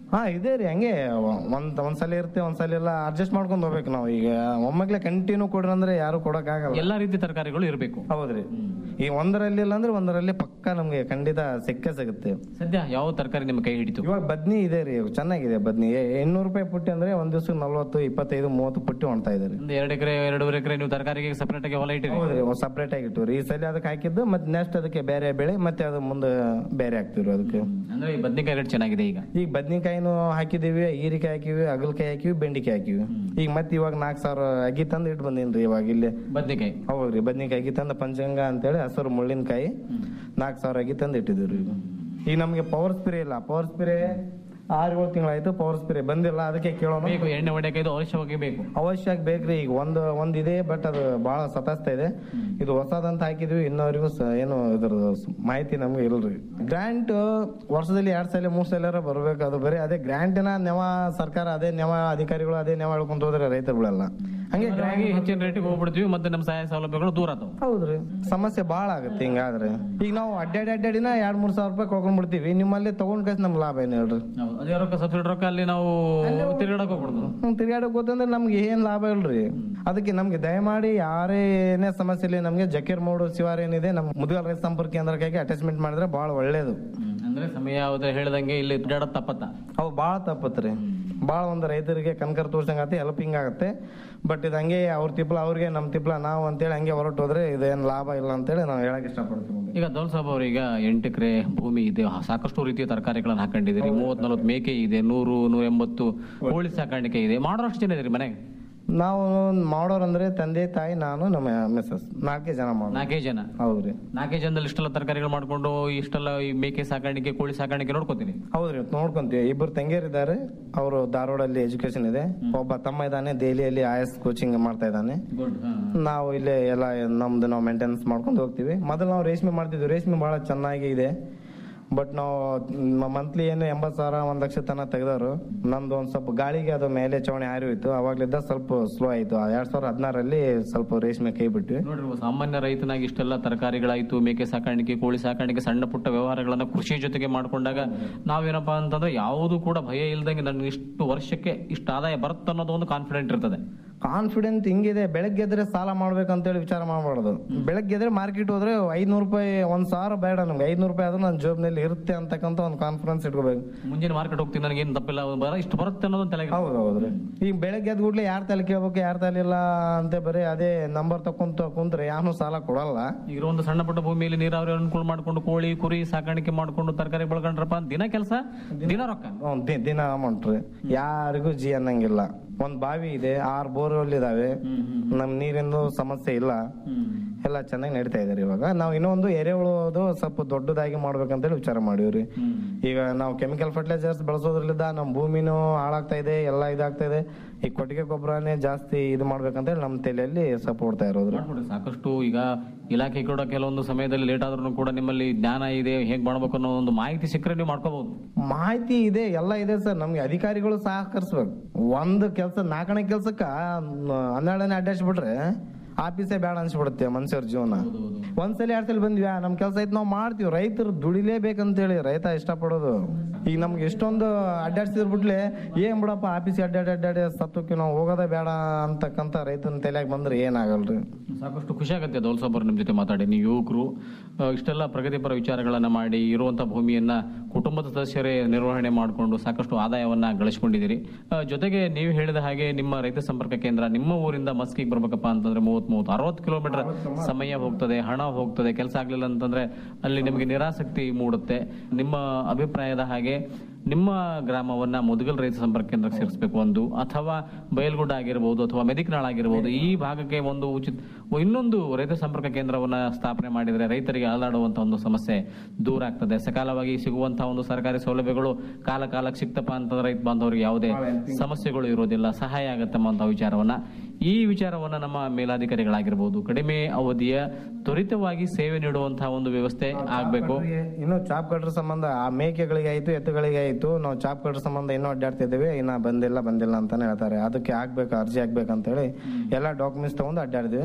ಹಾ ಇದೆ ರೀ ಹಂಗೆ ಒಂದ್ ಒಂದ್ಸಲ ಇರುತ್ತೆ ಒಂದ್ಸಲ ಎಲ್ಲ ಅಡ್ಜಸ್ಟ್ ಮಾಡ್ಕೊಂಡು ಹೋಗ್ಬೇಕು ನಾವು ಈಗ ಒಮ್ಮಗ್ಲೆ ಕಂಟಿನ್ಯೂ ಕೊಡ್ರಿ ಅಂದ್ರೆ ಯಾರು ಕೊಡಕ್ ಆಗಲ್ಲ ಎಲ್ಲಾ ರೀತಿ ತರಕಾರಿಗಳು ಇರಬೇಕು ಹೌದ್ರಿ ಈ ಒಂದರಲ್ಲಿ ಇಲ್ಲ ಅಂದ್ರೆ ಒಂದರಲ್ಲಿ ಪಕ್ಕ ನಮ್ಗೆ ಖಂಡಿತ ಸಿಕ್ಕೇ ಸಿಗುತ್ತೆ ಸದ್ಯ ಯಾವ ತರಕಾರಿ ನಿಮ್ಮ ಕೈ ಹಿಡಿತು ಇವಾಗ ಬದ್ನಿ ಇದೆ ರೀ ಚೆನ್ನಾಗಿದೆ ಬದ್ನಿ ಇನ್ನೂರು ರೂಪಾಯಿ ಪುಟ್ಟಿ ಅಂದ್ರೆ ಒಂದ್ ದಿವ್ಸಕ್ಕೆ ನಲ್ವತ್ತು ಇಪ್ಪತ್ತೈದು ಮೂವತ್ತು ಪುಟ್ಟಿ ಹೊಣ್ತಾ ಇದೆ ರೀ ಒಂದು ಎರಡು ಎಕರೆ ಎರಡೂವರೆ ಎಕರೆ ನೀವು ತರಕಾರಿಗೆ ಸಪರೇಟ್ ಆಗಿ ಹೊಲ ಇಟ್ಟಿರಿ ಹೌದ್ರಿ ಸಪ್ರೇಟ್ ಆಗಿ ಇಟ್ಟು ಈ ಸಲ ಅದಕ್ಕೆ ಹಾಕಿದ್ದು ಮತ್ತೆ ನೆಕ್ಸ್ಟ್ ಅದಕ್ಕೆ ಬೇರೆ ಬೆಳೆ ಮತ್ತೆ ಅದು ಮುಂದೆ ಬೇರೆ ಹಾಕ್ತಿವ್ರಿ ಅದಕ್ಕೆ ಅಂದ್ರೆ ಈ ಬದ್ನಿಕಾಯಿ ರೇಟ್ ಚೆನ್ನಾಗಿದೆ ಈಗ ಈಗ ಬದ್ನಿಕಾಯಿನೂ ಹಾಕಿದೀವಿ ಹೀರಿಕಾಯಿ ಹಾಕಿವಿ ಅಗಲಕಾಯಿ ಹಾಕಿವಿ ಬೆಂಡಿಕಾಯಿ ಹಾಕಿವಿ ಈಗ ಮತ್ತೆ ಇವಾಗ ನಾಲ್ಕು ಸಾವಿರ ಅಗಿ ತಂದು ಇಟ್ಟು ಬಂದೀನಿ ಇವಾಗ ಇಲ್ಲಿ ಬದ್ನಿಕಾಯಿ ಹೌದ್ರಿ ಬದ್ನಿಕಾಯಿ ಅಗಿ ತಂದ ಪಂಚಗಂಗ ಅಂತೇಳಿ ಹಸಿರು ಮುಳ್ಳಿನಕಾಯಿ ನಾಲ್ಕು ಸಾವಿರ ಅಗಿ ತಂದು ಇಟ್ಟಿದ್ದೀವಿ ಈಗ ಈಗ ನಮಗೆ ಪವರ್ ಸ್ಪ್ರೇ ಇಲ್ಲ ಪವರ್ ಸ್ಪ್ರೇ ಆರು ಏಳು ತಿಂಗಳಾಯ್ತು ಪವರ್ ಸ್ಪ್ರೇ ಬಂದಿಲ್ಲ ಅದಕ್ಕೆ ಕೇಳೋಣ ಬೇಕು ಎಣ್ಣೆ ಹೊಡೆಯಕ್ಕೆ ಇದು ಅವಶ್ಯವಾಗಿ ಬೇಕು ಅವಶ್ಯ ಬೇಕ್ರಿ ಈಗ ಒಂದು ಒಂದ್ ಇದೆ ಬಟ್ ಅದು ಬಹಳ ಸತಾಸ್ತಾ ಇದೆ ಇದು ಹೊಸದಂತ ಹಾಕಿದ್ವಿ ಇನ್ನವರೆಗೂ ಸ- ಏನು ಇದ್ರ ಮಾಹಿತಿ ನಮ್ಗೆ ಇಲ್ರಿ ಗ್ರಾಂಟ್ ವರ್ಷದಲ್ಲಿ ಎರಡ್ ಸಲ ಮೂರ್ ಸಲ ಬರ್ಬೇಕು ಅದು ಬರೀ ಅದೇ ಗ್ರಾಂಟಿನ ನೆವ ಸರ್ಕಾರ ಅದೇ ನೆವ ಅಧಿಕಾರಿಗಳು ಅದೇ ನೆವ ಹೇಳ್ಕೊಂತ ಹೋದ್ರೆ ರೈತರುಗಳೆಲ್ಲ ಹಂಗೆ ಹಾಗಾಗಿ ಹೆಚ್ಚಿನ ರೇಟಿಗೆ ಹೋಗ್ಬಿಡ್ತೀವಿ ಮತ್ತೆ ನಮ್ಮ ಸಹಾಯ ಸೌಲಭ್ಯಗಳು ದೂರ ಆತವು ಹೌದ್ರಿ ಸಮಸ್ಯೆ ಬಾಳ ಆಗುತ್ತೆ ಹಿಂಗಾದ್ರೆ ಈಗ ನಾವು ಅಡ್ಡಾಡಿ ಅಡ್ಡಾಡಿನ ಎರಡ್ ಮೂರ್ ಸಾವಿರ ರೂಪಾಯಿ ಕೊಡ್ಕೊಂಡ್ಬಿಡ್ತೀವಿ ನಿಮ್ಮಲ್ಲಿ ತಗೊಂಡ್ ಕಳ್ಸಿ ನಮ್ಗೆ ಲಾಭ ಏನು ಹೇಳ್ರಿ ಅದೇ ರೊಕ್ಕ ಸಬ್ಸಿಡಿ ರೊಕ್ಕ ಅಲ್ಲಿ ನಾವು ತಿರುಗಾಡಕ್ ಹೋಗ್ಬಿಡುದು ಹ್ಮ್, ತಿರ್ಗಾಡಕ್ ಹೋತಂದ್ರೆ ನಮ್ಗೆ ಏನ್ ಲಾಭ ಇಲ್ರಿ ಅದಕ್ಕೆ ನಮ್ಗೆ ದಯಮಾಡಿ ಯಾರೇ ಏನೇ ಸಮಸ್ಯೆ ಇಲ್ಲ ನಮ್ಗೆ ಜಕೀರ್ ಮೋಡು ಶಿವಾರ ಏನಿದೆ ನಮ್ ಮುದುಗಲ್ ರೈತ ಸಂಪರ್ಕ ಕೇಂದ್ರಕ್ಕಾಗಿ ಅಟ್ಯಾಚ್ಮೆಂಟ್ ಮಾಡಿದ್ರೆ ಬಹಳ ಒಳ್ಳೇದು ಅಂದ್ರೆ ಸಮಯ ಯಾವ್ದು ಹೇಳ್ದಂಗೆ ಇಲ್ಲಿ ತಿರುಗಾಡೋದ್ ತಪ್ಪತ್ತ ಅವು ಬಾಳ ತಪ್ಪತ್ರಿ ಬಾಳ ಒಂದು ರೈತರಿಗೆ ಕನ್ಕರ್ ತೋರ್ಸಂಗ್ ಆಗುತ್ತೆ ಹೆಲ್ಪಿಂಗ್ ಆಗುತ್ತೆ ಬಟ್ ಇದು ಹಂಗೆ ಅವ್ರ ತಿಪ್ಲ ಅವ್ರಿಗೆ ನಮ್ ತಿಪ್ಲ ನಾವು ಅಂತೇಳಿ ಹಂಗೆ ಹೊರಟು ಹೋದ್ರೆ ಇದೇನ್ ಲಾಭ ಇಲ್ಲ ಅಂತೇಳಿ ನಾವು ಹೇಳಕ್ ಇಷ್ಟಪಡ್ತೀವಿ ಈಗ ದೌಲ್ ಸಾಬ್ ಅವ್ರೀಗ ಎಂಟು ಎಕರೆ ಭೂಮಿ ಇದೆ ಸಾಕಷ್ಟು ರೀತಿಯ ತರಕಾರಿಗಳನ್ನ ಹಾಕೊಂಡಿದ್ದೀರಿ ಮೂವತ್ ನಲ್ವತ್ತು ಮೇಕೆ ಇದೆ ನೂರು ನೂರ ಎಂಬತ್ತು ಕೋಳಿ ಸಾಕಾಣಿಕೆ ಇದೆ ಮಾಡೋಷ್ಟು ಜನ ಇದ್ರಿ ಮನೆಗೆ ನಾವು ಮಾಡೋರಂದ್ರೆ ತಂದೆ ತಾಯಿ ನಾನು ನಮ್ಮ ಮಿಸಸ್ ನಾಲ್ಕೇ ಜನ ಮಾಡೋದು ನಾಲ್ಕೈದು ಜನ ಹೌದ್ರಿ ನಾಲ್ಕೈದು ಜನದಲ್ಲಿ ಇಷ್ಟೆಲ್ಲ ತರಕಾರಿಗಳು ಮಾಡ್ಕೊಂಡು ಇಷ್ಟೆಲ್ಲ ಈ ಮೇಕೆ ಸಾಕಾಣಿಕೆ ಕೋಳಿ ಸಾಕಾಣಿಕೆ ನೋಡ್ಕೋತೀನಿ ಹೌದ್ರಿ ನೋಡ್ಕೊಂತೀವಿ ಇಬ್ಬರು ತಂಗಿಯರಿದ್ದಾರೆ ಅವರು ಧಾರವಾಡಲ್ಲಿ ಎಜುಕೇಶನ್ ಇದೆ ಒಬ್ಬ ತಮ್ಮ ಇದ್ದಾನೆ ದೆಹಲಿಯಲ್ಲಿ ಐ ಎಸ್ ಕೋಚಿಂಗ್ ಮಾಡ್ತಾ ಇದ್ದಾನೆ ನಾವು ಇಲ್ಲೇ ಎಲ್ಲ ನಮ್ದು ನಾವು ಮೇಂಟೆನೆನ್ಸ್ ಮಾಡ್ಕೊಂಡು ಹೋಗ್ತೀವಿ ಮೊದಲು ನಾವು ರೇಷ್ಮೆ ಮಾಡ್ತಿದ್ವಿ ರೇಷ್ಮೆ ಬಹಳ ಚೆನ್ನಾಗಿ ಇದೆ ಬಟ್ ನಾವು ಮಂತ್ಲಿ ಏನು ಎಂಬತ್ತು ಸಾವಿರ ಒಂದ್ ಲಕ್ಷ ತನಕ ತೆಗೆದವರು ನಮ್ದು ಒಂದ್ ಸ್ವಲ್ಪ ಗಾಳಿಗೆ ಅದು ಮೇಲೆ ಚವಣಿ ಆರಿ ಹೋಯ್ತು ಅವಾಗ್ಲಿದ್ದ ಸ್ವಲ್ಪ ಸ್ಲೋ ಆಯ್ತು ಆ ಎರಡ್ ಸಾವಿರದ ಹದಿನಾರಲ್ಲಿ ಸ್ವಲ್ಪ ರೇಷ್ಮೆ ಕೈ ಬಿಟ್ವಿ ನೋಡ್ರಿ ಒಬ್ಬ ಸಾಮಾನ್ಯ ರೈತನಾಗಿ ಇಷ್ಟೆಲ್ಲ ತರಕಾರಿಗಳಾಯ್ತು ಮೇಕೆ ಸಾಕಾಣಿಕೆ ಕೋಳಿ ಸಾಕಾಣಿಕೆ ಸಣ್ಣ ಪುಟ್ಟ ವ್ಯವಹಾರಗಳನ್ನ ಕೃಷಿ ಜೊತೆಗೆ ಮಾಡ್ಕೊಂಡಾಗ ನಾವೇನಪ್ಪಾ ಅಂತಂದ್ರೆ ಯಾವುದು ಕೂಡ ಭಯ ಇಲ್ದಂಗೆ ನನ್ಗೆ ಇಷ್ಟು ವರ್ಷಕ್ಕೆ ಇಷ್ಟು ಆದಾಯ ಬರುತ್ತೆ ಅನ್ನೋದು ಒಂದು ಕಾನ್ಫಿಡೆಂಟ್ ಇರ್ತದೆ ಕಾನ್ಫಿಡೆಂಟ್ ಹಿಂಗಿದೆ ಬೆಳಗ್ಗೆ ಎದ್ರೆ ಸಾಲ ಮಾಡ್ಬೇಕಂತೇಳಿ ವಿಚಾರ ಮಾಡಬಾರ್ದು ಬೆಳಗ್ಗೆ ಎದ್ರೆ ಮಾರ್ಕೆಟ್ ಹೋದ್ರೆ ಐದ್ನೂರು ರೂಪಾಯಿ ಒಂದ್ ಸಾವಿರ ಬೇಡ ನಮ್ಗೆ ಐದ್ನೂರು ರೂಪಾಯಿ ಆದ್ರೂ ನನ್ನ ಜೋಬ್ನಲ್ಲಿ ಇರುತ್ತೆ ಅಂತಕ್ಕಂಥ ಒಂದು ಕಾನ್ಫಿಡೆನ್ಸ್ ಇಟ್ಕೋಬೇಕು ಮುಂಜಾನೆ ಮಾರ್ಕೆಟ್ ಹೋಗ್ತೀನಿ ನನಗೆ ಏನು ತಪ್ಪಿಲ್ಲ ಬರ ಇಷ್ಟು ಬರುತ್ತೆ ಅನ್ನೋದು ತಲೆಗೆ ಹೌದು ಹೌದ್ರಿ ಈಗ ಬೆಳಗ್ಗೆ ಎದ್ದು ಕೂಡ್ಲೆ ಯಾರ ತಲೆ ಕೇಳ್ಬೇಕು ಯಾರ ತಲೆ ಇಲ್ಲ ಅಂತ ಬರೀ ಅದೇ ನಂಬರ್ ತಕೊಂತ ಕುಂತ್ರೆ ಯಾನು ಸಾಲ ಕೊಡಲ್ಲ ಈಗ ಒಂದು ಸಣ್ಣ ಪುಟ್ಟ ಭೂಮಿಯಲ್ಲಿ ನೀರಾವರಿ ಅನುಕೂಲ ಮಾಡ್ಕೊಂಡು ಕೋಳಿ ಕುರಿ ಸಾಕಾಣಿಕೆ ಮಾಡ್ಕೊಂಡು ತರಕಾರಿ ಬೆಳ್ಕೊಂಡ್ರಪ್ಪ ದಿನ ಕೆಲಸ ದಿನ ರೊಕ್ಕ ಒಂದ್ ದಿ- ದಿನ ಅಮೌಂಟ್ ರೀ ಯಾರಿಗೂ ಜಿ ಅನ್ನಂಗಿಲ್ಲ ಒಂದ್ ಬಾವಿ ಇದೆ ಆರ್ ಬೋರ್ವೆಲ್ ಇದಾವೆ ನಮ್ ನೀರಿಂದು ಸಮಸ್ಯೆ ಇಲ್ಲ ಎಲ್ಲ ಚೆನ್ನಾಗಿ ನಡೀತಾ ಇದಾರೆ ಇವಾಗ ನಾವು ಇನ್ನೊಂದು ಎರೆಹುಳದು ಸ್ವಲ್ಪ ದೊಡ್ಡದಾಗಿ ಮಾಡ್ಬೇಕಂತೇಳಿ ವಿಚಾರ ಮಾಡಿವ್ರಿ ಈಗ ನಾವು ಕೆಮಿಕಲ್ ಫರ್ಟಿಲೈಸರ್ಸ್ ಬಳಸೋದ್ರಲ್ಲಿದ್ದ ನಮ್ಮ ಭೂಮಿನೂ ಹಾಳಾಗ್ತಾ ಇದೆ ಎಲ್ಲ ಇದಾಗ್ತಾ ಇದೆ ಈ ಕೊಟ್ಟಿಗೆ ಗೊಬ್ಬರನೇ ಜಾಸ್ತಿ ಇದು ಮಾಡ್ಬೇಕಂತೇಳಿ ನಮ್ಮ ತಲೆಯಲ್ಲಿ ಸ್ವಲ್ಪ ಓಡ್ತಾ ಇರೋದ್ರಿ ಮಾಡ್ಬಿಡಿ ಸಾಕಷ್ಟು ಈಗ ಇಲಾಖೆ ಕೂಡ ಕೆಲವೊಂದು ಸಮಯದಲ್ಲಿ ಲೇಟ್ ಆದ್ರೂ ಕೂಡ ನಿಮ್ಮಲ್ಲಿ ಜ್ಞಾನ ಇದೆ ಹೇಗ್ ಮಾಡ್ಬೇಕು ಅನ್ನೋ ಒಂದು ಮಾಹಿತಿ ಸಿಕ್ಕರೆ ನೀವು ಮಾಡ್ಕೋಬಹುದು ಮಾಹಿತಿ ಇದೆ ಎಲ್ಲ ಇದೆ ಸರ್ ನಮ್ಗೆ ಅಧಿಕಾರಿಗಳು ಸಹಕರಿಸ್ಬೇಕು ಒಂದು ಕೆಲಸ ನಾಲ್ಕನೇ ಕೆಲ್ಸಕ್ಕ ಹನ್ನೆರಡನೇ ಅಡ್ಡಾಡ್ಸ್ಬಿಟ್ರೆ ಆಫೀಸೇ ಬೇಡ ಅನ್ಸ್ಬಿಡುತ್ತೆ ಮನುಷ್ಯರ ಜೀವನ ಒಂದ್ಸಲ ಎರಡ್ ಸಲ ಬಂದ್ವಿ ನಮ್ ಕೆಲಸ ಐತ್ ನಾವ್ ಮಾಡ್ತೀವಿ ರೈತರು ದುಡಿಲೇಬೇಕಂತೇಳಿ ರೈತ ಇಷ್ಟಪಡೋದು ಈಗ ನಮ್ಗೆ ಎಷ್ಟೊಂದು ಅಡ್ಡಾಡ್ಸಿದ್ರ ಬಿಟ್ಲೆ ಏನ್ ಬಿಡಪ್ಪ ಆಫೀಸ್ ಅಡ್ಡಾಡಿ ಅಡ್ಡಾಡಿ ಸತ್ತೋಕಿ ನಾವು ಹೋಗೋದೇ ಬೇಡ ಅಂತಕ್ಕಂತ ರೈತನ ತಲೆಯಾಗ ಬಂದ್ರೆ ಏನಾಗಲ್ರಿ ಸಾಕಷ್ಟು ಖುಷಿ ಆಗುತ್ತೆ ದೌಲ್ಸಾಬರ್ ನಿಮ್ ಜೊತೆ ಮಾತಾಡಿ ನೀವು ಯುವಕರು ಆ, ಇಷ್ಟೆಲ್ಲ ಪ್ರಗತಿಪರ ವಿಚಾರಗಳನ್ನ ಮಾಡಿ ಇರುವಂತ ಭೂಮಿಯನ್ನ ಕುಟುಂಬದ ಸದಸ್ಯರೇ ನಿರ್ವಹಣೆ ಮಾಡಿಕೊಂಡು ಸಾಕಷ್ಟು ಆದಾಯವನ್ನ ಗಳಿಸ್ಕೊಂಡಿದ್ದೀರಿ ಆ, ಜೊತೆಗೆ ನೀವು ಹೇಳಿದ ಹಾಗೆ ನಿಮ್ಮ ರೈತ ಸಂಪರ್ಕ ಕೇಂದ್ರ ನಿಮ್ಮ ಊರಿಂದ ಮಸ್ಕಿಗೆ ಬರ್ಬೇಕಪ್ಪ ಅಂತಂದ್ರೆ ಮೂವತ್ ಮೂವತ್ತು ಅರವತ್ತು ಕಿಲೋಮೀಟರ್ ಸಮಯ ಹೋಗ್ತದೆ ಹಣ ಹೋಗ್ತದೆ ಕೆಲಸ ಆಗ್ಲಿಲ್ಲ ಅಂತಂದ್ರೆ ಅಲ್ಲಿ ನಿಮಗೆ ನಿರಾಸಕ್ತಿ ಮೂಡುತ್ತೆ ನಿಮ್ಮ ಅಭಿಪ್ರಾಯದ ಹಾಗೆ ನಿಮ್ಮ ಗ್ರಾಮವನ್ನ ಮುದುಗಲ್ ರೈತ ಸಂಪರ್ಕ ಕೇಂದ್ರಕ್ಕೆ ಸೇರಿಸಬೇಕು ಒಂದು ಅಥವಾ ಬಯಲ್ಗುಡ್ಡ ಆಗಿರ್ಬೋದು ಅಥವಾ ಮೆದಿಕ್ನಾಳ್ ಆಗಿರ್ಬೋದು ಈ ಭಾಗಕ್ಕೆ ಒಂದು ಉಚಿತ ಇನ್ನೊಂದು ರೈತ ಸಂಪರ್ಕ ಕೇಂದ್ರವನ್ನ ಸ್ಥಾಪನೆ ಮಾಡಿದ್ರೆ ರೈತರಿಗೆ ಅಲಾಡುವಂತ ಒಂದು ಸಮಸ್ಯೆ ದೂರ ಆಗ್ತದೆ ಸಕಾಲವಾಗಿ ಸಿಗುವಂತಹ ಒಂದು ಸರ್ಕಾರಿ ಸೌಲಭ್ಯಗಳು ಕಾಲ ಕಾಲಕ್ಕೆ ಸಿಕ್ತಪ್ಪ ಅಂತಂದ್ರೆ ರೈತ ಬಾಂಧವರಿಗೆ ಯಾವುದೇ ಸಮಸ್ಯೆಗಳು ಇರೋದಿಲ್ಲ ಸಹಾಯ ಆಗತ್ತೆ ಅಂತ ವಿಚಾರವನ್ನ ಈ ವಿಚಾರವನ್ನ ನಮ್ಮ ಮೇಲಾಧಿಕಾರಿಗಳಾಗಿರ್ಬೋದು ಕಡಿಮೆ ಅವಧಿಯ ತ್ವರಿತವಾಗಿ ಸೇವೆ ನೀಡುವಂತಹ ಒಂದು ವ್ಯವಸ್ಥೆ ಆಗ್ಬೇಕು ಇನ್ನು ಚಾಪ್ ಕಟ್ರ ಸಂಬಂಧ ಆ ಮೇಕೆಗಳಿಗೆ ಆಯ್ತು ಎತ್ತುಗಳಿಗೆ ಆಯ್ತು ನಾವು ಚಾಪ್ ಕಟ್ರ ಸಂಬಂಧ ಇನ್ನೂ ಅಡ್ಡಾಡ್ತಿದ್ದೇವೆ ಇನ್ನ ಬಂದಿಲ್ಲ ಬಂದಿಲ್ಲ ಅಂತಾನೆ ಹೇಳ್ತಾರೆ ಅದಕ್ಕೆ ಆಗ್ಬೇಕು ಅರ್ಜಿ ಆಗ್ಬೇಕಂತೇಳಿ ಎಲ್ಲ ಡಾಕ್ಯುಮೆಂಟ್ಸ್ ತಗೊಂಡು ಅಡ್ಡಾಡಿದ್ವಿ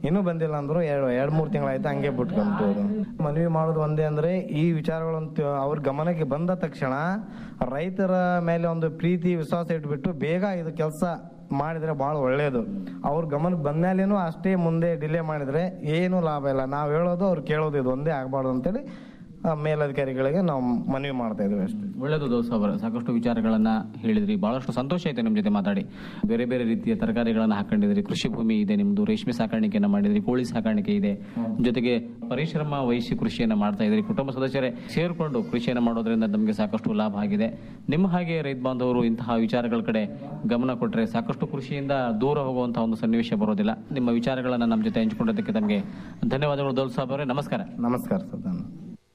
ಇನ್ನೂ ಬಂದಿಲ್ಲ ಅಂದ್ರು ಎರಡು ಎರಡ್ ಮೂರು ತಿಂಗಳಾಯ್ತು ಹಂಗೆ ಬಿಟ್ಕೊಂತು ಮನವಿ ಮಾಡೋದು ಒಂದೇ ಅಂದ್ರೆ ಈ ವಿಚಾರಗಳಂತ ಅವ್ರ ಗಮನಕ್ಕೆ ಬಂದ ತಕ್ಷಣ ರೈತರ ಮೇಲೆ ಒಂದು ಪ್ರೀತಿ ವಿಶ್ವಾಸ ಇಟ್ಬಿಟ್ಟು ಬೇಗ ಇದು ಕೆಲಸ ಮಾಡಿದ್ರೆ ಬಹಳ ಒಳ್ಳೇದು ಅವ್ರ ಗಮನಕ್ಕೆ ಬಂದ್ಮೇಲೇನು ಅಷ್ಟೇ ಮುಂದೆ ಡಿಲೇ ಮಾಡಿದ್ರೆ ಏನು ಲಾಭ ಇಲ್ಲ ನಾವು ಹೇಳೋದು ಅವ್ರು ಕೇಳೋದು ಇದು ಒಂದೇ ಆಗಬಾರ್ದು ಅಂತೇಳಿ ಆ, ಮೇಲಧಿಕಾರಿಗಳಿಗೆ ನಾವು ಮನವಿ ಮಾಡ್ತಾ ಇದ್ವಿ ಅಷ್ಟೇ ಒಳ್ಳೆಯದು ದೋಸ್ ಅವರ ಸಾಕಷ್ಟು ವಿಚಾರಗಳನ್ನ ಹೇಳಿದ್ರಿ ಬಹಳಷ್ಟು ಸಂತೋಷ ಆಯ್ತು ನಿಮ್ಮ ಜೊತೆ ಮಾತಾಡಿ ಬೇರೆ ಬೇರೆ ರೀತಿಯ ತರಕಾರಿಗಳನ್ನ ಹಾಕೊಂಡಿದ್ರಿ ಕೃಷಿ ಭೂಮಿ ಇದೆ ನಿಮ್ದು ರೇಷ್ಮೆ ಸಾಕಾಣಿಕೆಯನ್ನ ಮಾಡಿದ್ರಿ ಕೋಳಿ ಸಾಕಾಣಿಕೆ ಇದೆ ಜೊತೆಗೆ ಪರಿಶ್ರಮ ವಹಿಸಿ ಕೃಷಿಯನ್ನ ಮಾಡ್ತಾ ಇದ್ರಿ ಕುಟುಂಬ ಸದಸ್ಯರೇ ಸೇರಿಕೊಂಡು ಕೃಷಿಯನ್ನ ಮಾಡೋದ್ರಿಂದ ನಮಗೆ ಸಾಕಷ್ಟು ಲಾಭ ಆಗಿದೆ ನಿಮ್ಮ ಹಾಗೆ ರೈತ ಬಾಂಧವರು ಇಂತಹ ವಿಚಾರಗಳ ಕಡೆ ಗಮನ ಕೊಟ್ಟರೆ ಸಾಕಷ್ಟು ಕೃಷಿಯಿಂದ ದೂರ ಹೋಗುವಂತಹ ಒಂದು ಸನ್ನಿವೇಶ ಬರೋದಿಲ್ಲ ನಿಮ್ಮ ವಿಚಾರಗಳನ್ನ ನಮ್ಮ ಜೊತೆ ಹಂಚಿಕೊಂಡಿದ್ದಕ್ಕೆ ತಮಗೆ ಧನ್ಯವಾದಗಳು ದೌಲ್ ಸಾಬ್ ಅವರೇ ನಮಸ್ಕಾರ ನಮಸ್ಕಾರ ಸರ್ ಧನ್ಯವಾದ.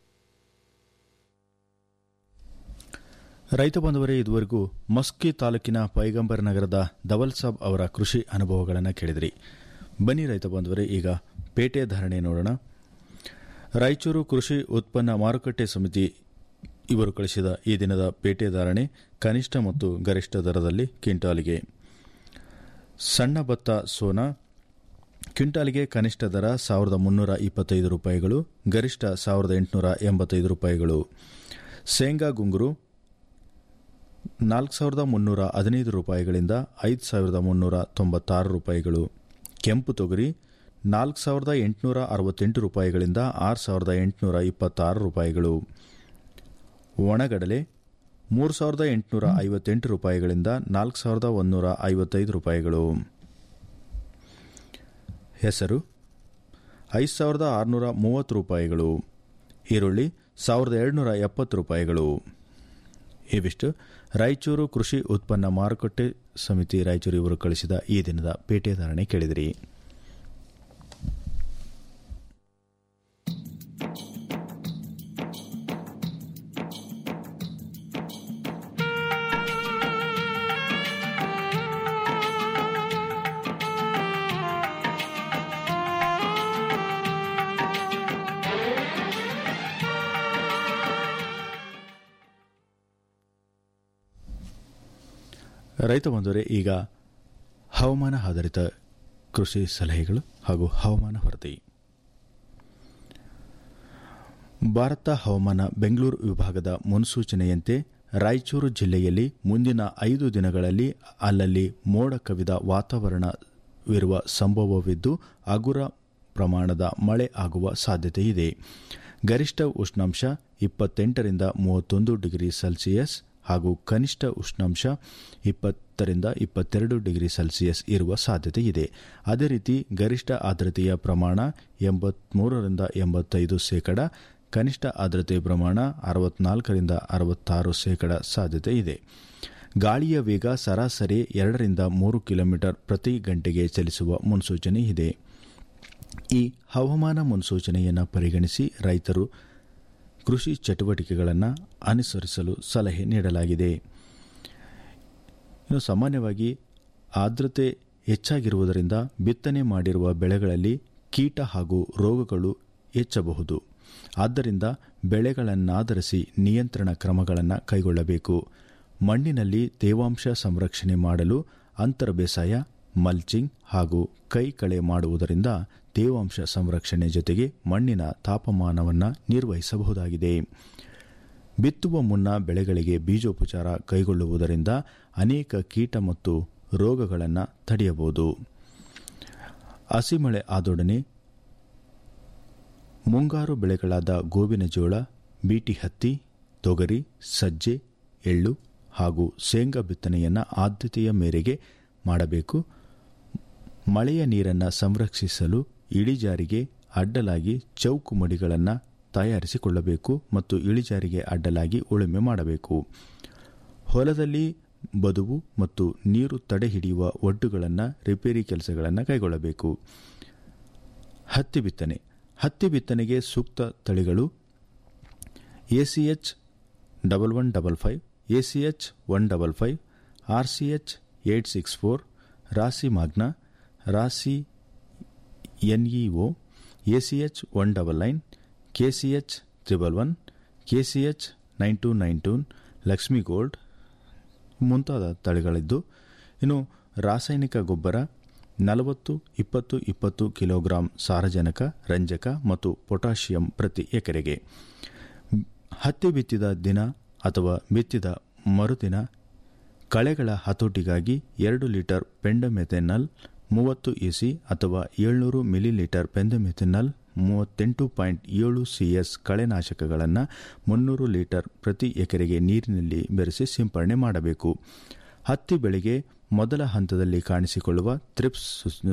ರೈತ ಬಂಧುವರೇ ಇದುವರೆಗೂ ಮಸ್ಕಿ ತಾಲೂಕಿನ ಪೈಗಂಬರ್ ನಗರದ ದವಲ್ ಸಾಬ್ ಅವರ ಕೃಷಿ ಅನುಭವಗಳನ್ನು ಕೇಳಿದ್ರಿ ಬನ್ನಿ ರೈತ ಬಂಧುವರೇ ಈಗ ಪೇಟೆ ಧಾರಣೆ ನೋಡೋಣ ರಾಯಚೂರು ಕೃಷಿ ಉತ್ಪನ್ನ ಮಾರುಕಟ್ಟೆ ಸಮಿತಿ ಇವರು ಕಳಿಸಿದ ಈ ದಿನದ ಪೇಟೆ ಧಾರಣೆ ಕನಿಷ್ಠ ಮತ್ತು ಗರಿಷ್ಠ ದರದಲ್ಲಿ ಕ್ವಿಂಟಾಲಿಗೆ ಸಣ್ಣ ಭತ್ತ ಸೋನಾ ಕ್ವಿಂಟಾಲ್ಗೆ ಕನಿಷ್ಠ ದರ ಸಾವಿರದ ಮುನ್ನೂರ ಇಪ್ಪತ್ತೈದು ರೂಪಾಯಿಗಳು ಗರಿಷ್ಠ ಸಾವಿರದ ಎಂಟುನೂರ ಎಂಬತ್ತೈದು ರೂಪಾಯಿಗಳು ಶೇಂಗಾ ಗುಂಗುರು ನಾಲ್ಕು ಸಾವಿರದ ಮುನ್ನೂರ ಹದಿನೈದು ರೂಪಾಯಿಗಳಿಂದ ಐದು ಸಾವಿರದ ಮುನ್ನೂರ ತೊಂಬತ್ತಾರು ರೂಪಾಯಿಗಳು ಕೆಂಪು ತೊಗರಿ ನಾಲ್ಕು ಸಾವಿರದ ಎಂಟುನೂರ ಅರವತ್ತೆಂಟು ರೂಪಾಯಿಗಳಿಂದ ಆರು ಸಾವಿರದ ಎಂಟುನೂರ ಇಪ್ಪತ್ತಾರು ರೂಪಾಯಿಗಳು ಒಣಗಡಲೆ ಮೂರು ಸಾವಿರದ ಎಂಟುನೂರ ಐವತ್ತೆಂಟು ರೂಪಾಯಿಗಳಿಂದ ನಾಲ್ಕು ಸಾವಿರದ ಒಂದೂರ ಐವತ್ತೈದು ರೂಪಾಯಿಗಳು ಹೆಸರು ಐದು ಸಾವಿರದ ಆರುನೂರ ಮೂವತ್ತು ರೂಪಾಯಿಗಳು ಈರುಳ್ಳಿ ಸಾವಿರದ ಎರಡುನೂರ ಎಪ್ಪತ್ತು ರೂಪಾಯಿಗಳು ಇವಿಷ್ಟು ರಾಯಚೂರು ಕೃಷಿ ಉತ್ಪನ್ನ ಮಾರುಕಟ್ಟೆ ಸಮಿತಿ ರಾಯಚೂರು ಇವರು ಕಳಿಸಿದ ಈ ದಿನದ ಪೇಟೆ ಧಾರಣೆ ಕೇಳಿದಿರಿ ರೈತ ಬಂದವರೇ ಈಗ ಹವಾಮಾನ ಆಧಾರಿತ ಕೃಷಿ ಸಲಹೆಗಳು ಹಾಗೂ ಹವಾಮಾನ ವರದಿ ಭಾರತ ಹವಾಮಾನ ಬೆಂಗಳೂರು ವಿಭಾಗದ ಮುನ್ಸೂಚನೆಯಂತೆ ರಾಯಚೂರು ಜಿಲ್ಲೆಯಲ್ಲಿ ಮುಂದಿನ ಐದು ದಿನಗಳಲ್ಲಿ ಅಲ್ಲಲ್ಲಿ ಮೋಡ ಕವಿದ ವಾತಾವರಣವಿರುವ ಸಂಭವವಿದ್ದು ಹಗುರ ಪ್ರಮಾಣದ ಮಳೆ ಆಗುವ ಸಾಧ್ಯತೆ ಇದೆ ಗರಿಷ್ಠ ಉಷ್ಣಾಂಶ ಇಪ್ಪತ್ತೆಂಟರಿಂದ ಮೂವತ್ತೊಂದು ಡಿಗ್ರಿ ಸೆಲ್ಸಿಯಸ್ ಹಾಗೂ ಕನಿಷ್ಠ ಉಷ್ಣಾಂಶ ಇಪ್ಪತ್ತರಿಂದ ಇಪ್ಪತ್ತೆರಡು ಡಿಗ್ರಿ ಸೆಲ್ಸಿಯಸ್ ಇರುವ ಸಾಧ್ಯತೆ ಇದೆ ಅದೇ ರೀತಿ ಗರಿಷ್ಠ ಆರ್ದ್ರತೆಯ ಪ್ರಮಾಣ ಎಂಬತ್ಮೂರರಿಂದ ಎಂಬತ್ತೈದು ಶೇಕಡ ಕನಿಷ್ಠ ಆರ್ದ್ರತೆ ಪ್ರಮಾಣ ಅರವತ್ನಾಲ್ಕರಿಂದ ಅರವತ್ತಾರು ಶೇಕಡ ಸಾಧ್ಯತೆ ಇದೆ ಗಾಳಿಯ ವೇಗ ಸರಾಸರಿ ಎರಡರಿಂದ ಮೂರು ಕಿಲೋಮೀಟರ್ ಪ್ರತಿ ಗಂಟೆಗೆ ಚಲಿಸುವ ಮುನ್ಸೂಚನೆ ಇದೆ ಈ ಹವಾಮಾನ ಮುನ್ಸೂಚನೆಯನ್ನು ಪರಿಗಣಿಸಿ ರೈತರು ಕೃಷಿ ಚಟುವಟಿಕೆಗಳನ್ನು ಅನುಸರಿಸಲು ಸಲಹೆ ನೀಡಲಾಗಿದೆ ಇನ್ನು ಸಾಮಾನ್ಯವಾಗಿ ಆರ್ದ್ರತೆ ಹೆಚ್ಚಾಗಿರುವುದರಿಂದ ಬಿತ್ತನೆ ಮಾಡಿರುವ ಬೆಳೆಗಳಲ್ಲಿ ಕೀಟ ಹಾಗೂ ರೋಗಗಳು ಹೆಚ್ಚಬಹುದು ಆದ್ದರಿಂದ ಬೆಳೆಗಳನ್ನಾಧರಿಸಿ ನಿಯಂತ್ರಣ ಕ್ರಮಗಳನ್ನು ಕೈಗೊಳ್ಳಬೇಕು ಮಣ್ಣಿನಲ್ಲಿ ತೇವಾಂಶ ಸಂರಕ್ಷಣೆ ಮಾಡಲು ಅಂತರ ಬೇಸಾಯ ಮಲ್ಚಿಂಗ್ ಹಾಗೂ ಕೈ ಕಳೆ ಮಾಡುವುದರಿಂದ ತೇವಾಂಶ ಸಂರಕ್ಷಣೆ ಜೊತೆಗೆ ಮಣ್ಣಿನ ತಾಪಮಾನವನ್ನು ನಿರ್ವಹಿಸಬಹುದಾಗಿದೆ ಬಿತ್ತುವ ಮುನ್ನ ಬೆಳೆಗಳಿಗೆ ಬೀಜೋಪಚಾರ ಕೈಗೊಳ್ಳುವುದರಿಂದ ಅನೇಕ ಕೀಟ ಮತ್ತು ರೋಗಗಳನ್ನು ತಡೆಯಬಹುದು ಹಸಿಮಳೆ ಆದೊಡನೆ ಮುಂಗಾರು ಬೆಳೆಗಳಾದ ಗೋವಿನ ಜೋಳ ಬೀಟಿ ಹತ್ತಿ ತೊಗರಿ ಸಜ್ಜೆ ಎಳ್ಳು ಹಾಗೂ ಶೇಂಗಾ ಬಿತ್ತನೆಯನ್ನು ಆದ್ಯತೆಯ ಮೇರೆಗೆ ಮಾಡಬೇಕು ಮಳೆಯ ನೀರನ್ನು ಸಂರಕ್ಷಿಸಲು ಇಳಿಜಾರಿಗೆ ಅಡ್ಡಲಾಗಿ ಚೌಕು ಮಡಿಗಳನ್ನು ತಯಾರಿಸಿಕೊಳ್ಳಬೇಕು ಮತ್ತು ಇಳಿಜಾರಿಗೆ ಅಡ್ಡಲಾಗಿ ಉಳುಮೆ ಮಾಡಬೇಕು ಹೊಲದಲ್ಲಿ ಬದುವು ಮತ್ತು ನೀರು ತಡೆ ಹಿಡಿಯುವ ಒಡ್ಡುಗಳನ್ನು ರಿಪೇರಿ ಕೆಲಸಗಳನ್ನು ಕೈಗೊಳ್ಳಬೇಕು ಹತ್ತಿ ಬಿತ್ತನೆ ಹತ್ತಿ ಬಿತ್ತನೆಗೆ ಸೂಕ್ತ ತಳಿಗಳು ACH double one double five ACH one double five R C H eight six four Rasi Magna Rasi NEO ACH one double nine KCH triple one KCH nine two nine two Lakshmi gold ಮುಂತಾದ ತಳಿಗಳಿದ್ದು ಇನ್ನು ರಾಸಾಯನಿಕ ಗೊಬ್ಬರ ನಲವತ್ತು ಇಪ್ಪತ್ತು ಇಪ್ಪತ್ತು ಕಿಲೋಗ್ರಾಂ ಸಾರಜನಕ ರಂಜಕ ಮತ್ತು ಪೊಟ್ಯಾಷಿಯಂ ಪ್ರತಿ ಎಕರೆಗೆ ಹತ್ತಿ ಬಿತ್ತಿದ ದಿನ ಅಥವಾ ಬಿತ್ತಿದ ಮರುದಿನ ಕಳೆಗಳ ಹತೋಟಿಗಾಗಿ ಎರಡು ಲೀಟರ್ ಪೆಂಡಮೆಥೆನಲ್ ಮೂವತ್ತು ಇಸಿ ಅಥವಾ ಏಳ್ನೂರು ಮಿಲಿಲೀಟರ್ ಪೆಂಡಮೆಥೆನಲ್ ಮೂವತ್ತೆಂಟು ಪಾಯಿಂಟ್ ಏಳು ಸಿಎಸ್ ಕಳೆನಾಶಕಗಳನ್ನು ಮುನ್ನೂರು ಲೀಟರ್ ಪ್ರತಿ ಎಕರೆಗೆ ನೀರಿನಲ್ಲಿ ಬೆರೆಸಿ ಸಿಂಪರಣೆ ಮಾಡಬೇಕು ಹತ್ತಿ ಬೆಳೆಗೆ ಮೊದಲ ಹಂತದಲ್ಲಿ ಕಾಣಿಸಿಕೊಳ್ಳುವ ತ್ರಿಪ್ಸ್